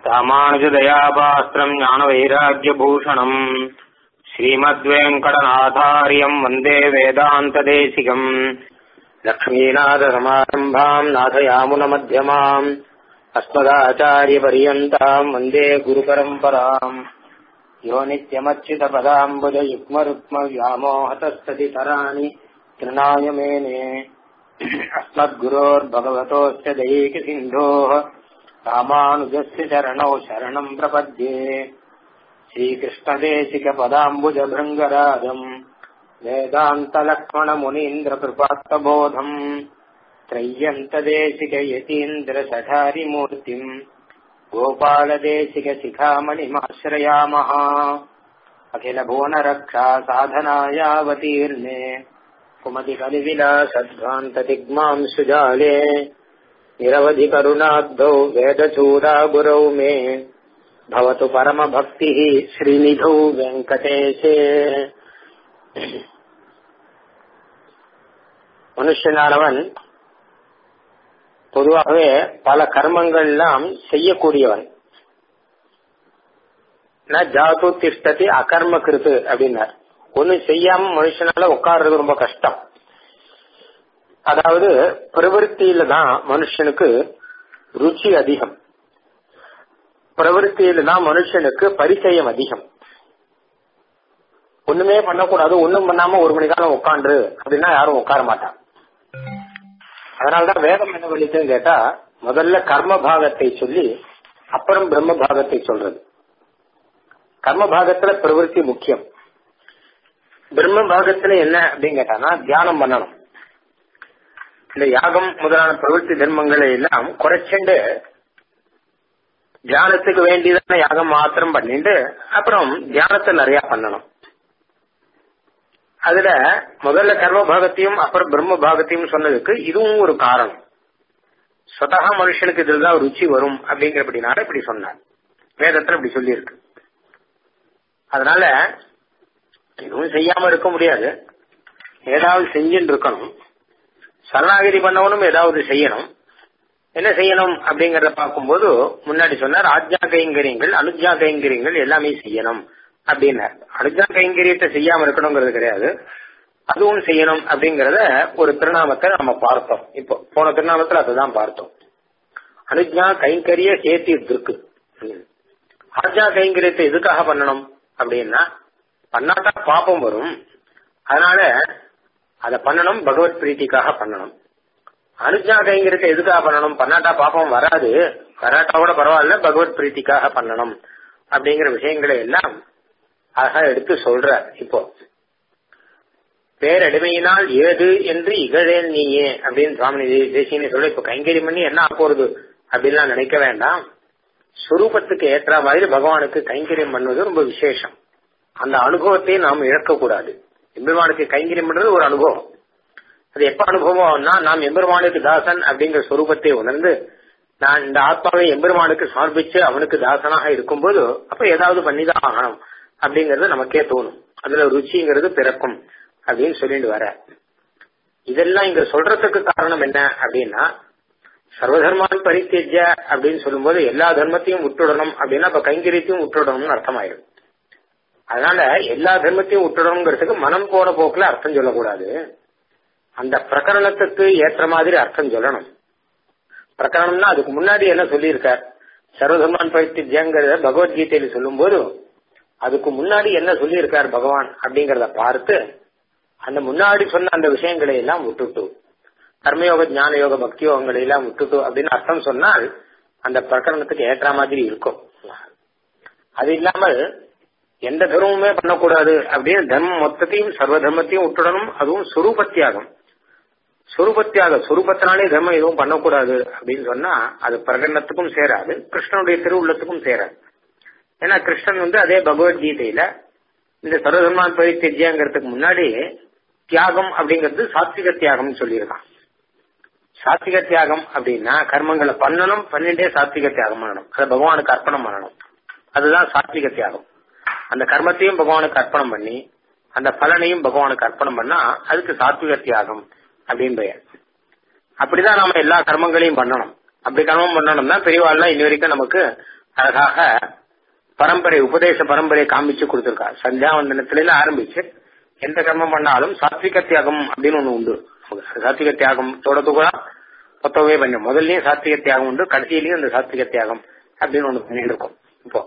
ராமானுஜதயாபாஸ்திரம் ஞானவைராக்கியபூஷணம் ஸ்ரீமத்வேங்கடநாதாரியம் வந்தே வேதாந்ததேசிகம் லக்ஷ்மீநாதசமாரம்பாம் நாதயாமுனமத்தியமாம் अस्मदाचार्यपर्यन्ताम् वन्दे गुरुपरम्पराम् यो नित्यमच्युतपदाम्बुजयुग्मरुक्मव्यामोहतस्तदितराणि तृणाय मेने अस्मद्गुरोर्भगवतोऽस्य दैकसिन्धोः रामानुजस्य चरणौ शरणम् प्रपद्ये श्रीकृष्णदेशिकपदाम्बुजभृङ्गराजम् वेदान्तलक्ष्मणमुनीन्द्रकृपात्तबोधम् त्रय्यन्तदेशिकयतीन्द्रसठारिमूर्तिम् गोपालदेशिकशिखामणिमाश्रयामः अखिलभुवनरक्षा साधनायावतीर्णे कुमतिकलिविलासध्वान्तदिग्माम् सुजाले निरवधिकरुणाब्धौ वेदचूडागुरौ मे भवतु परमभक्तिः श्रीनिधौ வெங்கடேஷே மனுஷனானவன் பொதுவாகவே பல கர்மங்கள் எல்லாம் செய்யக்கூடியவன் ஜாது திஷ்டதி அகர்ம கிருத்து அப்படின்னார் ஒண்ணு செய்யாம மனுஷனால உட்கார்றது ரொம்ப கஷ்டம் அதாவது பிரவருத்தியில தான் மனுஷனுக்கு ருச்சி அதிகம் பிரவருத்தியில தான் மனுஷனுக்கு பரிச்சயம் அதிகம் ஒண்ணுமே பண்ணக்கூடாது ஒண்ணும் பண்ணாம ஒரு மணி காலம் உட்காந்து அப்படின்னா யாரும் உட்கார மாட்டான் அதனாலதான் வேதம் என்ன பண்ணிச்சுன்னு கேட்டா முதல்ல கர்ம பாகத்தை சொல்லி அப்புறம் பிரம்ம பாகத்தை சொல்றது கர்ம பாகத்துல பிரவருத்தி முக்கியம் பிரம்ம பாகத்துல என்ன அப்படின்னு கேட்டானா தியானம் பண்ணணும் இந்த யாகம் முதலான பிரவருத்தி தர்மங்களை எல்லாம் குறைச்சுண்டு தியானத்துக்கு வேண்டியதான யாகம் மாத்திரம் பண்ணிட்டு அப்புறம் தியானத்தை நிறைய பண்ணணும் அதுல முதல்ல கர்ம பாகத்தையும் அப்புறம் பிரம்ம பாகத்தையும் சொன்னதுக்கு இதுவும் ஒரு காரணம் சொதா மனுஷனுக்கு இதுதான் ருச்சி வரும் அப்படிங்கிறபடினால இப்படி சொன்னார் வேதத்துல இப்படி சொல்லியிருக்கு அதனால இதுவும் செய்யாம இருக்க முடியாது ஏதாவது செஞ்சுட்டு இருக்கணும் சரணாகிரி பண்ணவனும் ஏதாவது செய்யணும் என்ன செய்யணும் அப்படிங்கறத பார்க்கும்போது முன்னாடி சொன்னார் ஆஜ்யா கைங்கரியங்கள் அனுஜா கைங்கரியங்கள் எல்லாமே செய்யணும் அப்படின்னார் அனுஜா கைங்கரியத்தை செய்யாம இருக்கணுங்கிறது கிடையாது அதுவும் செய்யணும் அப்படிங்கறத ஒரு திருநாமத்தை நம்ம பார்த்தோம் இப்போ போன திருநாமத்துல அதுதான் பார்த்தோம் அனுஜா கைங்கரிய சேர்த்தி இருக்கு ஆஜா கைங்கரியத்தை எதுக்காக பண்ணணும் அப்படின்னா பண்ணாட்டா பாப்பம் வரும் அதனால அதை பண்ணணும் பகவத் பிரீத்திக்காக பண்ணணும் அனுஜா கைங்கரியத்தை எதுக்காக பண்ணணும் பண்ணாட்டா பாப்பம் வராது வராட்டா கூட பரவாயில்ல பகவத் பிரீத்திக்காக பண்ணணும் அப்படிங்கிற விஷயங்களை எல்லாம் அழகா எடுத்து சொல்ற இப்போ பேரடிமையினால் ஏது என்று இகழேன் நீயே அப்படின்னு சுவாமி தேசியனை சொல்ல இப்ப கைங்கரியம் பண்ணி என்ன போறது அப்படின்லாம் நினைக்க வேண்டாம் சுரூபத்துக்கு ஏற்ற மாதிரி பகவானுக்கு கைங்கரியம் பண்ணுவது ரொம்ப விசேஷம் அந்த அனுபவத்தை நாம் இழக்கக்கூடாது எம்பெருமானுக்கு கைங்கரியம் பண்றது ஒரு அனுபவம் அது எப்ப அனுபவம்னா நாம் எம்பெருமானுக்கு தாசன் அப்படிங்கிற சொரூபத்தை உணர்ந்து நான் இந்த ஆத்மாவை எம்பெருமானுக்கு சமர்ப்பிச்சு அவனுக்கு தாசனாக இருக்கும்போது அப்ப ஏதாவது பண்ணிதான் ஆகணும் அப்படிங்கறது நமக்கே தோணும் அதுல ருச்சிங்கிறது பிறக்கும் அப்படின்னு சொல்லிட்டு வர இதெல்லாம் இங்க சொல்றதுக்கு காரணம் என்ன அப்படின்னா சர்வதர்மான் பரித்தேஜ அப்படின்னு சொல்லும்போது எல்லா தர்மத்தையும் விட்டுடணும் அப்படின்னா இப்ப கைங்கரியத்தையும் விட்டுடணும்னு அர்த்தமாயிடும் அதனால எல்லா தர்மத்தையும் விட்டுடணுங்கிறதுக்கு மனம் போன போக்குல அர்த்தம் சொல்லக்கூடாது அந்த பிரகரணத்துக்கு ஏற்ற மாதிரி அர்த்தம் சொல்லணும் பிரகரணம்னா அதுக்கு முன்னாடி என்ன சொல்லியிருக்கார் சர்வதர்மான் பரித்தேஜங்கிறத பகவத்கீதையில சொல்லும் போது அதுக்கு முன்னாடி என்ன சொல்லியிருக்கார் பகவான் அப்படிங்கறத பார்த்து அந்த முன்னாடி சொன்ன அந்த விஷயங்களை எல்லாம் விட்டுட்டு கர்மயோக ஞான யோக பக்தி யோகங்களை எல்லாம் விட்டுட்டு அப்படின்னு அர்த்தம் சொன்னால் அந்த பிரகரணத்துக்கு ஏற்ற மாதிரி இருக்கும் அது இல்லாமல் எந்த தர்மமுமே பண்ணக்கூடாது அப்படின்னு தர்மம் மொத்தத்தையும் சர்வ தர்மத்தையும் விட்டுடணும் அதுவும் சுரூபத்தியாகம் சுரூபத்தியாக சுரூபத்தினாலே தர்மம் எதுவும் பண்ணக்கூடாது அப்படின்னு சொன்னா அது பிரகடனத்துக்கும் சேராது கிருஷ்ணனுடைய திருவுள்ளத்துக்கும் சேராது ஏன்னா கிருஷ்ணன் வந்து அதே பகவத்கீதையில இந்த சர்வதர்மான் பரித்தெஜ்யாங்கிறதுக்கு முன்னாடி தியாகம் அப்படிங்கிறது சாத்விக தியாகம்னு சொல்லியிருக்கான் சாத்விக தியாகம் அப்படின்னா கர்மங்களை பண்ணணும் பண்ணிட்டே சாத்விக தியாகம் பண்ணணும் அதை பகவானுக்கு அர்ப்பணம் பண்ணணும் அதுதான் சாத்விக தியாகம் அந்த கர்மத்தையும் பகவானுக்கு அர்ப்பணம் பண்ணி அந்த பலனையும் பகவானுக்கு அர்ப்பணம் பண்ணா அதுக்கு சாத்விக தியாகம் அப்படின்னு பெயர் அப்படிதான் நாம எல்லா கர்மங்களையும் பண்ணணும் அப்படி கர்மம் பண்ணணும்னா பெரியவாள்லாம் இன்னி வரைக்கும் நமக்கு அழகாக பரம்பரை உபதேச பரம்பரை காமிச்சு கொடுத்திருக்கா சந்தியாவந்தனத்தில ஆரம்பிச்சு எந்த கர்மம் பண்ணாலும் சாத்விக தியாகம் அப்படின்னு ஒண்ணு உண்டு சாத்விக தியாகத்தோட கூட மொத்தமே பண்ண முதல்லயும் சாத்விக தியாகம் உண்டு கடைசியிலயும் இந்த சாத்விக தியாகம் அப்படின்னு ஒண்ணு பண்ணிட்டு இருக்கோம் இப்போ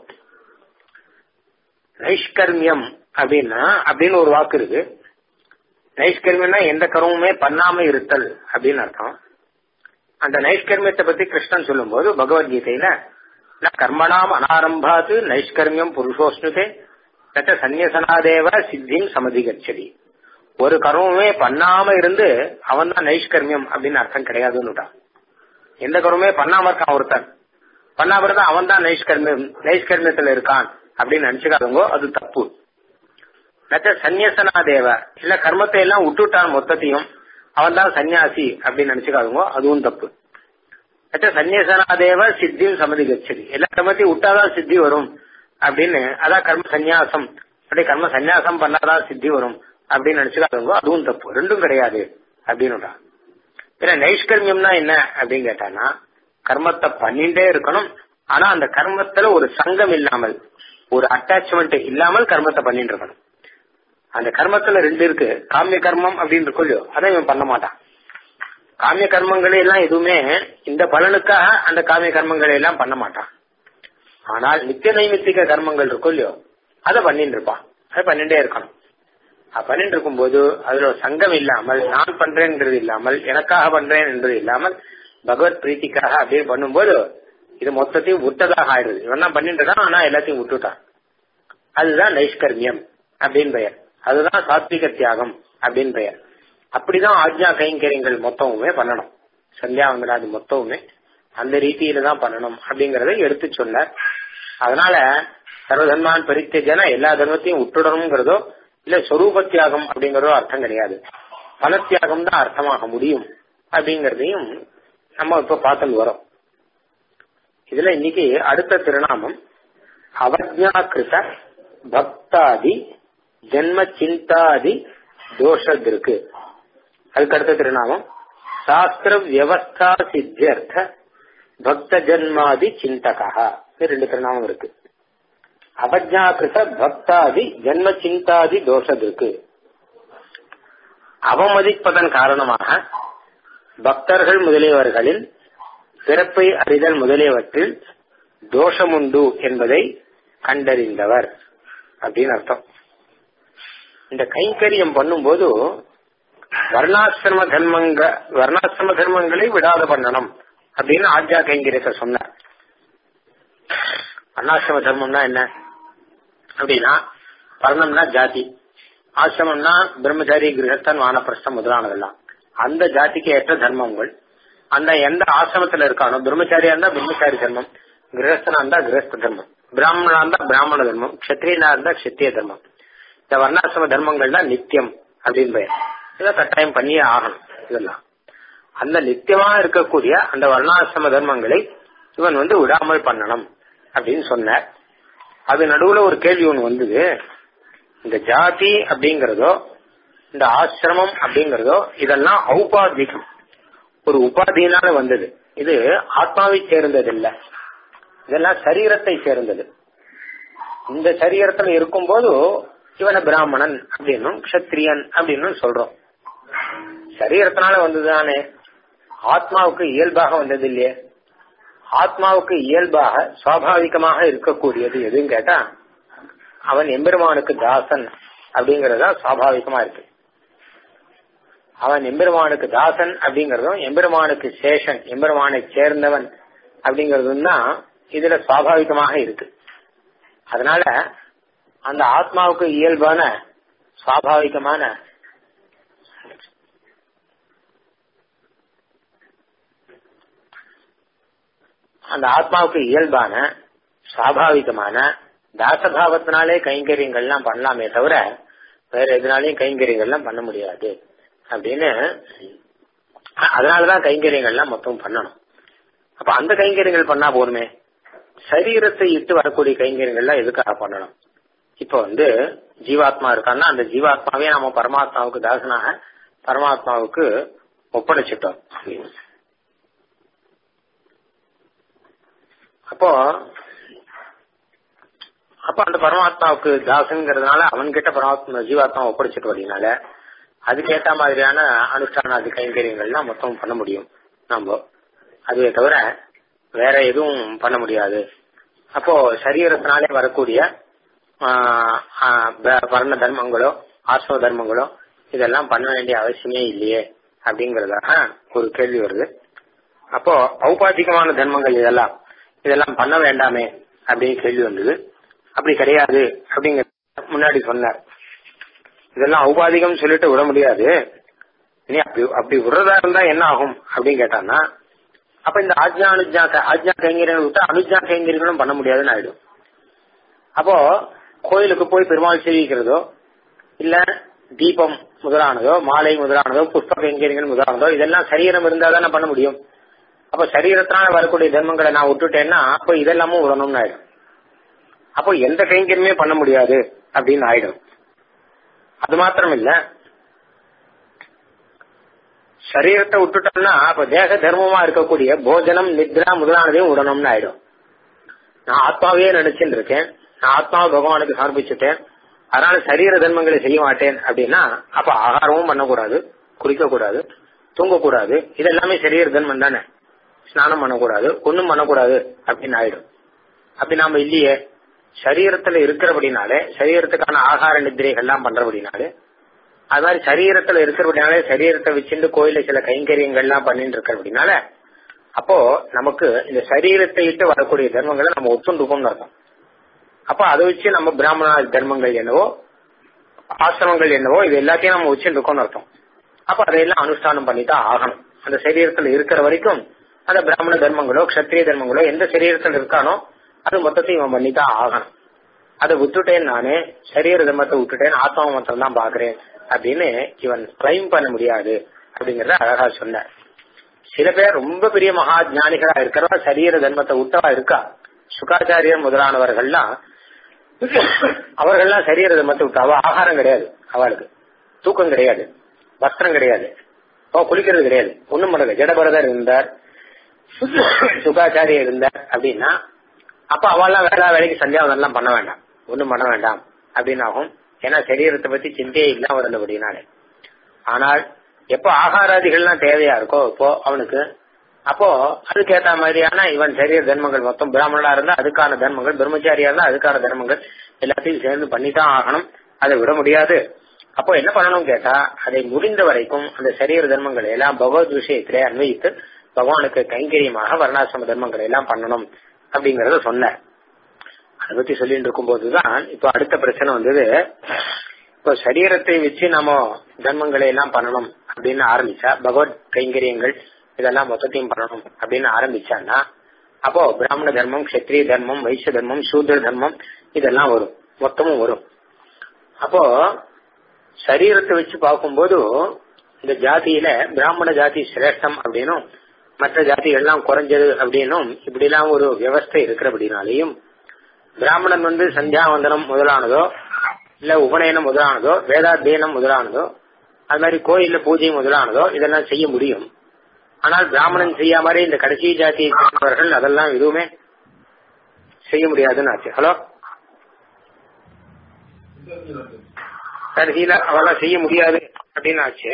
நைஷ்கர்மியம் அப்படின்னா அப்படின்னு ஒரு வாக்கு இருக்கு நைஷ்கர்மியம்னா எந்த கர்மமே பண்ணாம இருத்தல் அப்படின்னு அர்த்தம் அந்த நைஷ்கர்மியத்தை பத்தி கிருஷ்ணன் சொல்லும்போது பகவத்கீதையில கர்மணாம் அனாரம்பாத்து நைஷ்கர்மியம் புருஷோஸ்னுதே தட்ட சந்நியசனாதேவ சித்தியும் சமதிகச்சதி ஒரு கர்மமே பண்ணாம இருந்து அவன் தான் நைஷ்கர்மியம் அப்படின்னு அர்த்தம் கிடையாதுன்னு எந்த கர்மமே பண்ணாம இருக்கான் ஒருத்தன் பண்ணாம இருந்தா அவன் தான் நைஷ்கர்மியம் நைஷ்கர்மியத்துல இருக்கான் அப்படின்னு நினைச்சுக்காதவங்க அது தப்பு நச்ச சந்நியசனாதேவ இல்ல கர்மத்தை எல்லாம் விட்டுட்டான் மொத்தத்தையும் அவன் தான் சன்னியாசி அப்படின்னு நினைச்சுக்காதவங்க அதுவும் தப்பு நச்ச சந்நியசனாதேவ சித்தியும் சமதி கச்சதி எல்லா கர்மத்தையும் விட்டாதான் சித்தி வரும் அப்படின்னு அதான் கர்ம சந்நியாசம் அப்படி கர்ம சந்நியாசம் பண்ணாதான் சித்தி வரும் அப்படின்னு நினைச்சுக்காதவங்க அதுவும் தப்பு ரெண்டும் கிடையாது அப்படின்னு ஏன்னா நைஷ்கர்மியம்னா என்ன அப்படின்னு கேட்டானா கர்மத்தை பண்ணிட்டே இருக்கணும் ஆனா அந்த கர்மத்துல ஒரு சங்கம் இல்லாமல் ஒரு அட்டாச்மெண்ட் இல்லாமல் கர்மத்தை பண்ணிட்டு இருக்கணும் அந்த கர்மத்துல ரெண்டு இருக்கு காமிய கர்மம் அப்படின்னு இருக்கும் இல்லையோ அதை இவன் பண்ண மாட்டான் காமிய கர்மங்களை எல்லாம் எதுவுமே இந்த பலனுக்காக அந்த காமிய கர்மங்களை எல்லாம் பண்ண மாட்டான் ஆனால் நித்திய நைமித்திக கர்மங்கள் இருக்கும் இல்லையோ அதை பண்ணிட்டு இருப்பான் அதை பண்ணிட்டே இருக்கணும் அது பண்ணிட்டு இருக்கும்போது அதுல ஒரு சங்கம் இல்லாமல் நான் பண்றேன்ன்றது இல்லாமல் எனக்காக பண்றேன் என்றது இல்லாமல் பகவத் பிரீத்திக்காக அப்படியே பண்ணும்போது இது மொத்தத்தையும் விட்டதாக ஆயிடுது இவன் தான் பண்ணிட்டு இருக்கான் ஆனா எல்லாத்தையும் விட்டுட்டான் அதுதான் நைஷ்கர்மியம் அப்படின்னு பெயர் அதுதான் சாத்விக தியாகம் அப்படின்னு பெயர் அப்படிதான் ஆஜ்ஞா கைங்கரியங்கள் மொத்தமுமே பண்ணணும் சந்தியாவந்தராது மொத்தமுமே அந்த ரீதியில தான் பண்ணணும் அப்படிங்கறத எடுத்து சொன்ன அதனால சர்வதன்மான் பரித்த ஜன எல்லா தர்மத்தையும் விட்டுடணுங்கிறதோ இல்ல சொரூப தியாகம் அப்படிங்கறதோ அர்த்தம் கிடையாது பல தியாகம் தான் அர்த்தமாக முடியும் அப்படிங்கறதையும் நம்ம இப்ப பார்த்துட்டு வரோம் இதுல இன்னைக்கு அடுத்த திருநாமம் அவஜாக்கிருத பக்தாதி ஜென்ம சிந்தாதி தோஷத்திற்கு அதுக்கு அடுத்த திருநாமம் சாஸ்திர வியவஸ்தா சித்தியர்த்த பக்த ஜன்மாதி சிந்தகா ரெண்டு திருநாமம் இருக்கு அபஜாக்கிருத பக்தாதி ஜென்ம சிந்தாதி தோஷத்திற்கு அவமதிப்பதன் காரணமாக பக்தர்கள் முதலியவர்களின் பிறப்பை அறிதல் முதலியவற்றில் தோஷமுண்டு என்பதை கண்டறிந்தவர் அப்படின்னு அர்த்தம் இந்த கைங்கரியம் பண்ணும்போது வர்ணாசிரம தர்மங்க வர்ணாசிரம தர்மங்களை விடாத பண்ணணும் அப்படின்னு ஆஜ்யா கைங்கரியத்தை சொன்னார் வர்ணாசிரம தர்மம்னா என்ன அப்படின்னா வர்ணம்னா ஜாதி ஆசிரமம்னா பிரம்மச்சாரி கிரகஸ்தன் வானப்பிரஸ்தம் முதலானதெல்லாம் அந்த ஜாதிக்கு ஏற்ற தர்மங்கள் அந்த எந்த ஆசிரமத்துல இருக்கானோ பிரம்மச்சாரியா இருந்தா பிரம்மச்சாரி தர்மம் கிரகஸ்தனா இருந்தா கிரகஸ்த தர்மம் பிராமணனா இருந்தா பிராமண தர்மம் கஷத்திரியனா இருந்தா கஷத்திரிய தர்மம் இந்த வர்ணாசிரம தர்மங்கள் தான் நித்தியம் அப்படின்னு பெயர் இதை கட்டாயம் பண்ணியே ஆகணும் இதெல்லாம் அந்த நித்தியமா இருக்கக்கூடிய அந்த வர்ணாசிரம தர்மங்களை இவன் வந்து விடாமல் பண்ணணும் அப்படின்னு சொன்னார் அது நடுவுல ஒரு கேள்வி ஒண்ணு வந்தது இந்த ஜாதி அப்படிங்கறதோ இந்த ஆசிரமம் அப்படிங்கறதோ இதெல்லாம் ஔபாதிகம் ஒரு உபாதியினால வந்தது இது ஆத்மாவை சேர்ந்தது இல்ல இதெல்லாம் சரீரத்தை சேர்ந்தது இந்த சரீரத்துல இருக்கும்போது இவனை பிராமணன் அப்படின்னும் கஷத்திரியன் அப்படின்னு சொல்றோம் சரீரத்தினால வந்ததுதானே ஆத்மாவுக்கு இயல்பாக வந்தது இல்லையே ஆத்மாவுக்கு இயல்பாக சுவாபாவிகமாக இருக்கக்கூடியது எதுன்னு கேட்டா அவன் எம்பெருமானுக்கு தாசன் அப்படிங்கறதா சுவாபாவிகமா இருக்கு அவன் எம்பெருமானுக்கு தாசன் அப்படிங்கறதும் எம்பெருமானுக்கு சேஷன் எம்பெருமானை சேர்ந்தவன் அப்படிங்கறதும் தான் இதுல சுவாபாவிகமாக இருக்கு அதனால அந்த ஆத்மாவுக்கு இயல்பான சுவாபாவிகமான அந்த ஆத்மாவுக்கு இயல்பான சுவாபாவிகமான தாசபாவத்தினாலே கைங்கரியங்கள்லாம் பண்ணலாமே தவிர வேற எதுனாலையும் கைங்கரியங்கள்லாம் பண்ண முடியாது அப்படின்னு அதனாலதான் கைங்கரியங்கள்லாம் மொத்தம் பண்ணணும் அப்ப அந்த கைங்கரியங்கள் பண்ணா போதுமே சரீரத்தை இட்டு வரக்கூடிய கைங்கரியங்கள்லாம் எதுக்காக பண்ணணும் இப்ப வந்து ஜீவாத்மா இருக்கான்னா அந்த ஜீவாத்மாவே நம்ம பரமாத்மாவுக்கு தாசனாக பரமாத்மாவுக்கு ஒப்படைச்சிட்டோம் அப்போ அப்ப அந்த பரமாத்மாவுக்கு தாசங்கிறதுனால அவன்கிட்ட பரமாத்மா ஜீவாத்மா ஒப்படைச்சிட்டு வரதுனால அதுக்கேத்த மாதிரியான அனுஷ்டானாதி கைங்கரியங்கள்லாம் மொத்தம் பண்ண முடியும் நாம அதுவே தவிர வேற எதுவும் பண்ண முடியாது அப்போ சரீரத்தினாலே வரக்கூடிய வர்ண தர்மங்களோ ஆசிரம தர்மங்களோ இதெல்லாம் பண்ண வேண்டிய அவசியமே இல்லையே அப்படிங்கறதாக ஒரு கேள்வி வருது அப்போ ஔபாதிகமான தர்மங்கள் இதெல்லாம் இதெல்லாம் பண்ண வேண்டாமே அப்படின்னு கேள்வி வந்தது அப்படி கிடையாது அப்படிங்கிற முன்னாடி சொன்னார் இதெல்லாம் ஔபாதிகம் சொல்லிட்டு விட முடியாது நீ அப்படி அப்படி விடுறதா இருந்தா என்ன ஆகும் அப்படின்னு கேட்டான்னா அப்ப இந்த ஆஜ்ஞா அனுஜா ஆஜ்ஞா கைங்கரியங்கள் விட்டா அனுஜா கைங்கரியங்களும் பண்ண முடியாதுன்னு ஆயிடும் அப்போ கோயிலுக்கு போய் பெருமாள் சேவிக்கிறதோ இல்ல தீபம் முதலானதோ மாலை முதலானதோ புஷ்ப கைங்கரியங்கள் முதலானதோ இதெல்லாம் சரீரம் இருந்தா தானே பண்ண முடியும் அப்ப சரீரத்தினால வரக்கூடிய தர்மங்களை நான் விட்டுட்டேன்னா அப்போ இதெல்லாமும் விடணும்னு ஆயிடும் அப்போ எந்த கைங்கரியமே பண்ண முடியாது அப்படின்னு ஆயிடும் அது மாத்திரம் இல்ல சரீரத்தை விட்டுட்டோம்னா அப்ப தேக தர்மமா இருக்கக்கூடிய போஜனம் நித்ரா முதலானதையும் விடணும்னு ஆயிடும் நான் ஆத்மாவே நினைச்சுட்டு இருக்கேன் நான் ஆத்மாவை பகவானுக்கு சமர்ப்பிச்சுட்டேன் அதனால சரீர தர்மங்களை செய்ய மாட்டேன் அப்படின்னா அப்ப ஆகாரமும் பண்ணக்கூடாது குடிக்க கூடாது தூங்கக்கூடாது இதெல்லாமே சரீர தர்மம் தானே ஸ்நானம் பண்ணக்கூடாது ஒன்னும் பண்ணக்கூடாது அப்படின்னு ஆயிடும் அப்படி நாம இல்லையே சரீரத்துல இருக்கிறபடினாலே சரீரத்துக்கான ஆகார நிதிரைகள் எல்லாம் பண்றபடினாலே அது மாதிரி சரீரத்துல இருக்கிறபடினாலே சரீரத்தை வச்சுட்டு கோயில சில கைங்கரியங்கள் எல்லாம் பண்ணிட்டு இருக்கிறபடினால அப்போ நமக்கு இந்த சரீரத்தை விட்டு வரக்கூடிய தர்மங்களை நம்ம ஒத்துண்டுப்போம்னு அர்த்தம் அப்ப அதை வச்சு நம்ம பிராமண தர்மங்கள் என்னவோ ஆசிரமங்கள் என்னவோ இது எல்லாத்தையும் நம்ம வச்சுட்டு இருக்கோம்னு அர்த்தம் அப்ப அதையெல்லாம் அனுஷ்டானம் பண்ணிதான் ஆகணும் அந்த சரீரத்துல இருக்கிற வரைக்கும் அந்த பிராமண தர்மங்களோ கஷத்திரிய தர்மங்களோ எந்த சரீரத்தில் இருக்கானோ அது மொத்தத்தையும் இவன் பண்ணிதான் ஆகணும் அதை விட்டுட்டேன் நானு சரீர தர்மத்தை விட்டுட்டேன் ஆத்மா மொத்தம் தான் பாக்குறேன் அப்படின்னு இவன் கிளைம் பண்ண முடியாது அப்படிங்கறத அழகா சொன்ன சில பேர் ரொம்ப பெரிய மகா ஜானிகளா இருக்கிறவா சரீர தர்மத்தை விட்டவா இருக்கா சுகாச்சாரியர் முதலானவர்கள்லாம் அவர்கள்லாம் சரீர தர்மத்தை விட்டா அவ ஆகாரம் கிடையாது அவளுக்கு தூக்கம் கிடையாது வஸ்திரம் கிடையாது அவ குளிக்கிறது கிடையாது ஒண்ணும் பண்ணல ஜடபரதர் இருந்தார் சுகாச்சாரியர் இருந்தார் அப்படின்னா அப்ப அவெல்லாம் வேலை வேலைக்கு சந்தியாவதெல்லாம் பண்ண வேண்டாம் ஒண்ணும் பண்ண வேண்டாம் அப்படின்னு ஆகும் ஏன்னா சரீரத்தை பத்தி சிந்தையே இல்லாம இருந்தபடினாலே ஆனால் எப்போ ஆகாராதிகள்லாம் தேவையா இருக்கோ இப்போ அவனுக்கு அப்போ அதுக்கேத்த மாதிரியான இவன் சரீர தர்மங்கள் மொத்தம் பிராமணனா இருந்தா அதுக்கான தர்மங்கள் பிரம்மச்சாரியா இருந்தா அதுக்கான தர்மங்கள் எல்லாத்தையும் சேர்ந்து பண்ணித்தான் ஆகணும் அதை விட முடியாது அப்போ என்ன பண்ணணும் கேட்டா அதை முடிந்த வரைக்கும் அந்த சரீர தர்மங்களை எல்லாம் பகவத் விஷயத்திலே அன்வயித்து பகவானுக்கு கைங்கரியமாக வர்ணாசிரம தர்மங்களை எல்லாம் பண்ணணும் அப்படிங்கறத சொன்ன அதை பத்தி சொல்லிட்டு இருக்கும் போதுதான் இப்ப அடுத்த பிரச்சனை வந்தது இப்போ சரீரத்தை வச்சு நம்ம தர்மங்களை எல்லாம் பண்ணணும் அப்படின்னு ஆரம்பிச்சா பகவத் கைங்கரியங்கள் இதெல்லாம் மொத்தத்தையும் பண்ணணும் அப்படின்னு ஆரம்பிச்சான்னா அப்போ பிராமண தர்மம் கஷத்திரிய தர்மம் வைசிய தர்மம் சூத்திர தர்மம் இதெல்லாம் வரும் மொத்தமும் வரும் அப்போ சரீரத்தை வச்சு பார்க்கும்போது இந்த ஜாதியில பிராமண ஜாதி சிரேஷ்டம் அப்படின்னும் மற்ற ஜாதிகள்லாம் குறைஞ்சது அப்படின்னும் இப்படி எல்லாம் ஒரு வியவஸ்தை இருக்கிறபடினாலையும் பிராமணன் வந்து சந்தியாவந்தனம் முதலானதோ இல்ல உபநயனம் முதலானதோ வேதாத்தியனம் முதலானதோ அது மாதிரி கோயில்ல பூஜை முதலானதோ இதெல்லாம் செய்ய முடியும் ஆனால் பிராமணன் செய்ய மாதிரி இந்த கடைசி ஜாதியை சேர்ந்தவர்கள் அதெல்லாம் எதுவுமே செய்ய முடியாதுன்னு ஆச்சு ஹலோ கடைசியில அவெல்லாம் செய்ய முடியாது அப்படின்னு ஆச்சு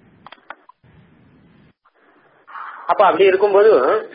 அப்ப அப்படி இருக்கும்போது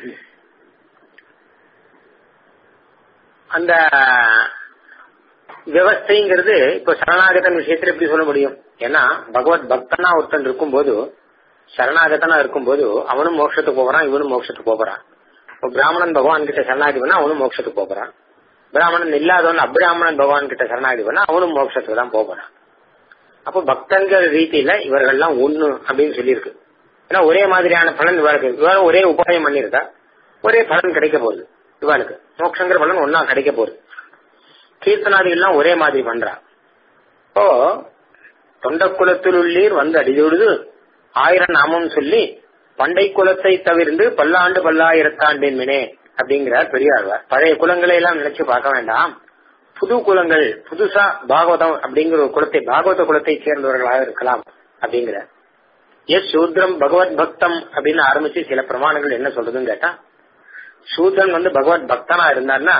அந்த விவஸ்தைங்கிறது இப்ப சரணாகதன் விஷயத்துல எப்படி சொல்ல முடியும் ஏன்னா பகவத் பக்தனா ஒருத்தன் இருக்கும்போது சரணாகதனா இருக்கும்போது அவனும் மோட்சத்துக்கு போகிறான் இவனும் மோட்சத்துக்கு போகிறான் இப்போ பிராமணன் பகவான் கிட்ட சரணாகதி பண்ணா அவனும் மோட்சத்துக்கு போகிறான் பிராமணன் இல்லாதவன் அப்பிராமணன் பகவான் கிட்ட சரணாகதி பண்ணா அவனும் மோட்சத்துக்கு தான் போகிறான் அப்போ பக்தங்கிற ரீதியில இவர்கள்லாம் ஒண்ணு அப்படின்னு சொல்லியிருக்கு ஏன்னா ஒரே மாதிரியான பலன் இவருக்கு இவரும் ஒரே உபாயம் பண்ணியிருக்கா ஒரே பலன் கிடைக்க போகுது இவனுக்கு மோட்சங்கிற பலன் ஒன்னா கிடைக்க போகுது கீர்த்தனாதிகள்லாம் ஒரே மாதிரி பண்றா இப்போ தொண்ட குலத்தில் உள்ளீர் வந்து அடிதொழுது ஆயிரம் நாமம் சொல்லி பண்டை குலத்தை தவிர்ந்து பல்லாண்டு பல்லாயிரத்தாண்டின் மினே அப்படிங்கிறார் பெரியாழ்வார் பழைய குலங்களை எல்லாம் நினைச்சு பார்க்க வேண்டாம் புது குலங்கள் புதுசா பாகவதம் அப்படிங்கிற ஒரு குலத்தை பாகவத குலத்தை சேர்ந்தவர்களாக இருக்கலாம் அப்படிங்கிறார் எஸ் சூத்ரம் பகவத் பக்தம் அப்படின்னு ஆரம்பிச்சு சில பிரமாணங்கள் என்ன சொல்றதுன்னு கேட்டா சூத்ரன் வந்து பகவத் பக்தனா இருந்தார்னா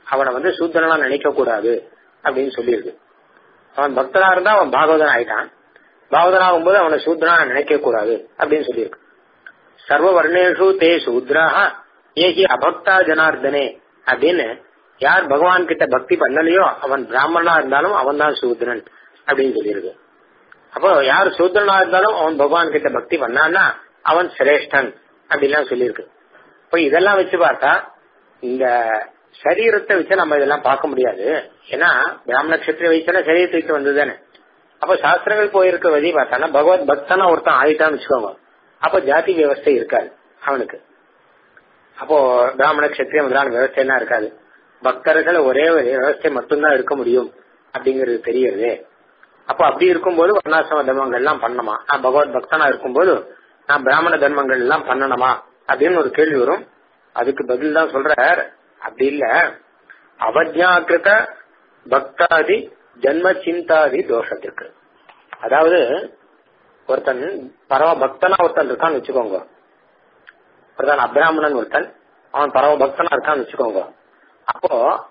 அவனை வந்து சூத்திரனா நினைக்க கூடாது அப்படின்னு சொல்லியிருக்கு அவன் பக்தனா இருந்தா அவன் பாகவதன் ஆயிட்டான் பாகவதன் ஆகும்போது அவனை சூத்திரனா நினைக்க கூடாது அப்படின்னு சொல்லியிருக்கு சர்வ வர்ணேஷு தே சூத்ராக ஏகி அபக்தா ஜனார்தனே அப்படின்னு யார் பகவான் கிட்ட பக்தி பண்ணலையோ அவன் பிராமணனா இருந்தாலும் அவன் தான் சூத்ரன் அப்படின்னு சொல்லியிருக்கு அப்போ யார் சூத்ரனா இருந்தாலும் அவன் பகவான் கிட்ட பக்தி பண்ணான்னா அவன் சிரேஷ்டன் அப்படின்லாம் சொல்லியிருக்கு இப்போ இதெல்லாம் வச்சு பார்த்தா இந்த சரீரத்தை வச்சு நம்ம இதெல்லாம் பார்க்க முடியாது ஏன்னா பிராமண நட்சத்திர வயசுல சரீரத்தை வச்சு வந்தது தானே அப்ப சாஸ்திரங்கள் போயிருக்க வழி பார்த்தானா பகவத் பக்தனா ஒருத்தன் ஆயிட்டான்னு வச்சுக்கோங்க அப்ப ஜாதி வியவஸ்தை இருக்காது அவனுக்கு அப்போ பிராமண கஷத்திரிய முதலான விவசாயம் இருக்காது பக்தர்கள் ஒரே ஒரு விவசாய மட்டும்தான் இருக்க முடியும் அப்படிங்கிறது தெரியுது அப்போ அப்படி இருக்கும்போது வர்ணாசிரம தர்மங்கள் எல்லாம் பண்ணணுமா நான் பகவத் பக்தனா இருக்கும்போது நான் பிராமண தர்மங்கள் எல்லாம் பண்ணணுமா அப்படின்னு ஒரு கேள்வி வரும் அதுக்கு பதில் தான் சொல்றார் அப்படி இல்ல அவஜாக்கிருத பக்தாதி ஜன்ம சிந்தாதி தோஷத்திற்கு அதாவது ஒருத்தன் பரம பக்தனா ஒருத்தன் இருக்கான்னு வச்சுக்கோங்க ஒருத்தன் அபிராமணன் ஒருத்தன் அவன் பரம பக்தனா இருக்கான்னு வச்சுக்கோங்க அப்போ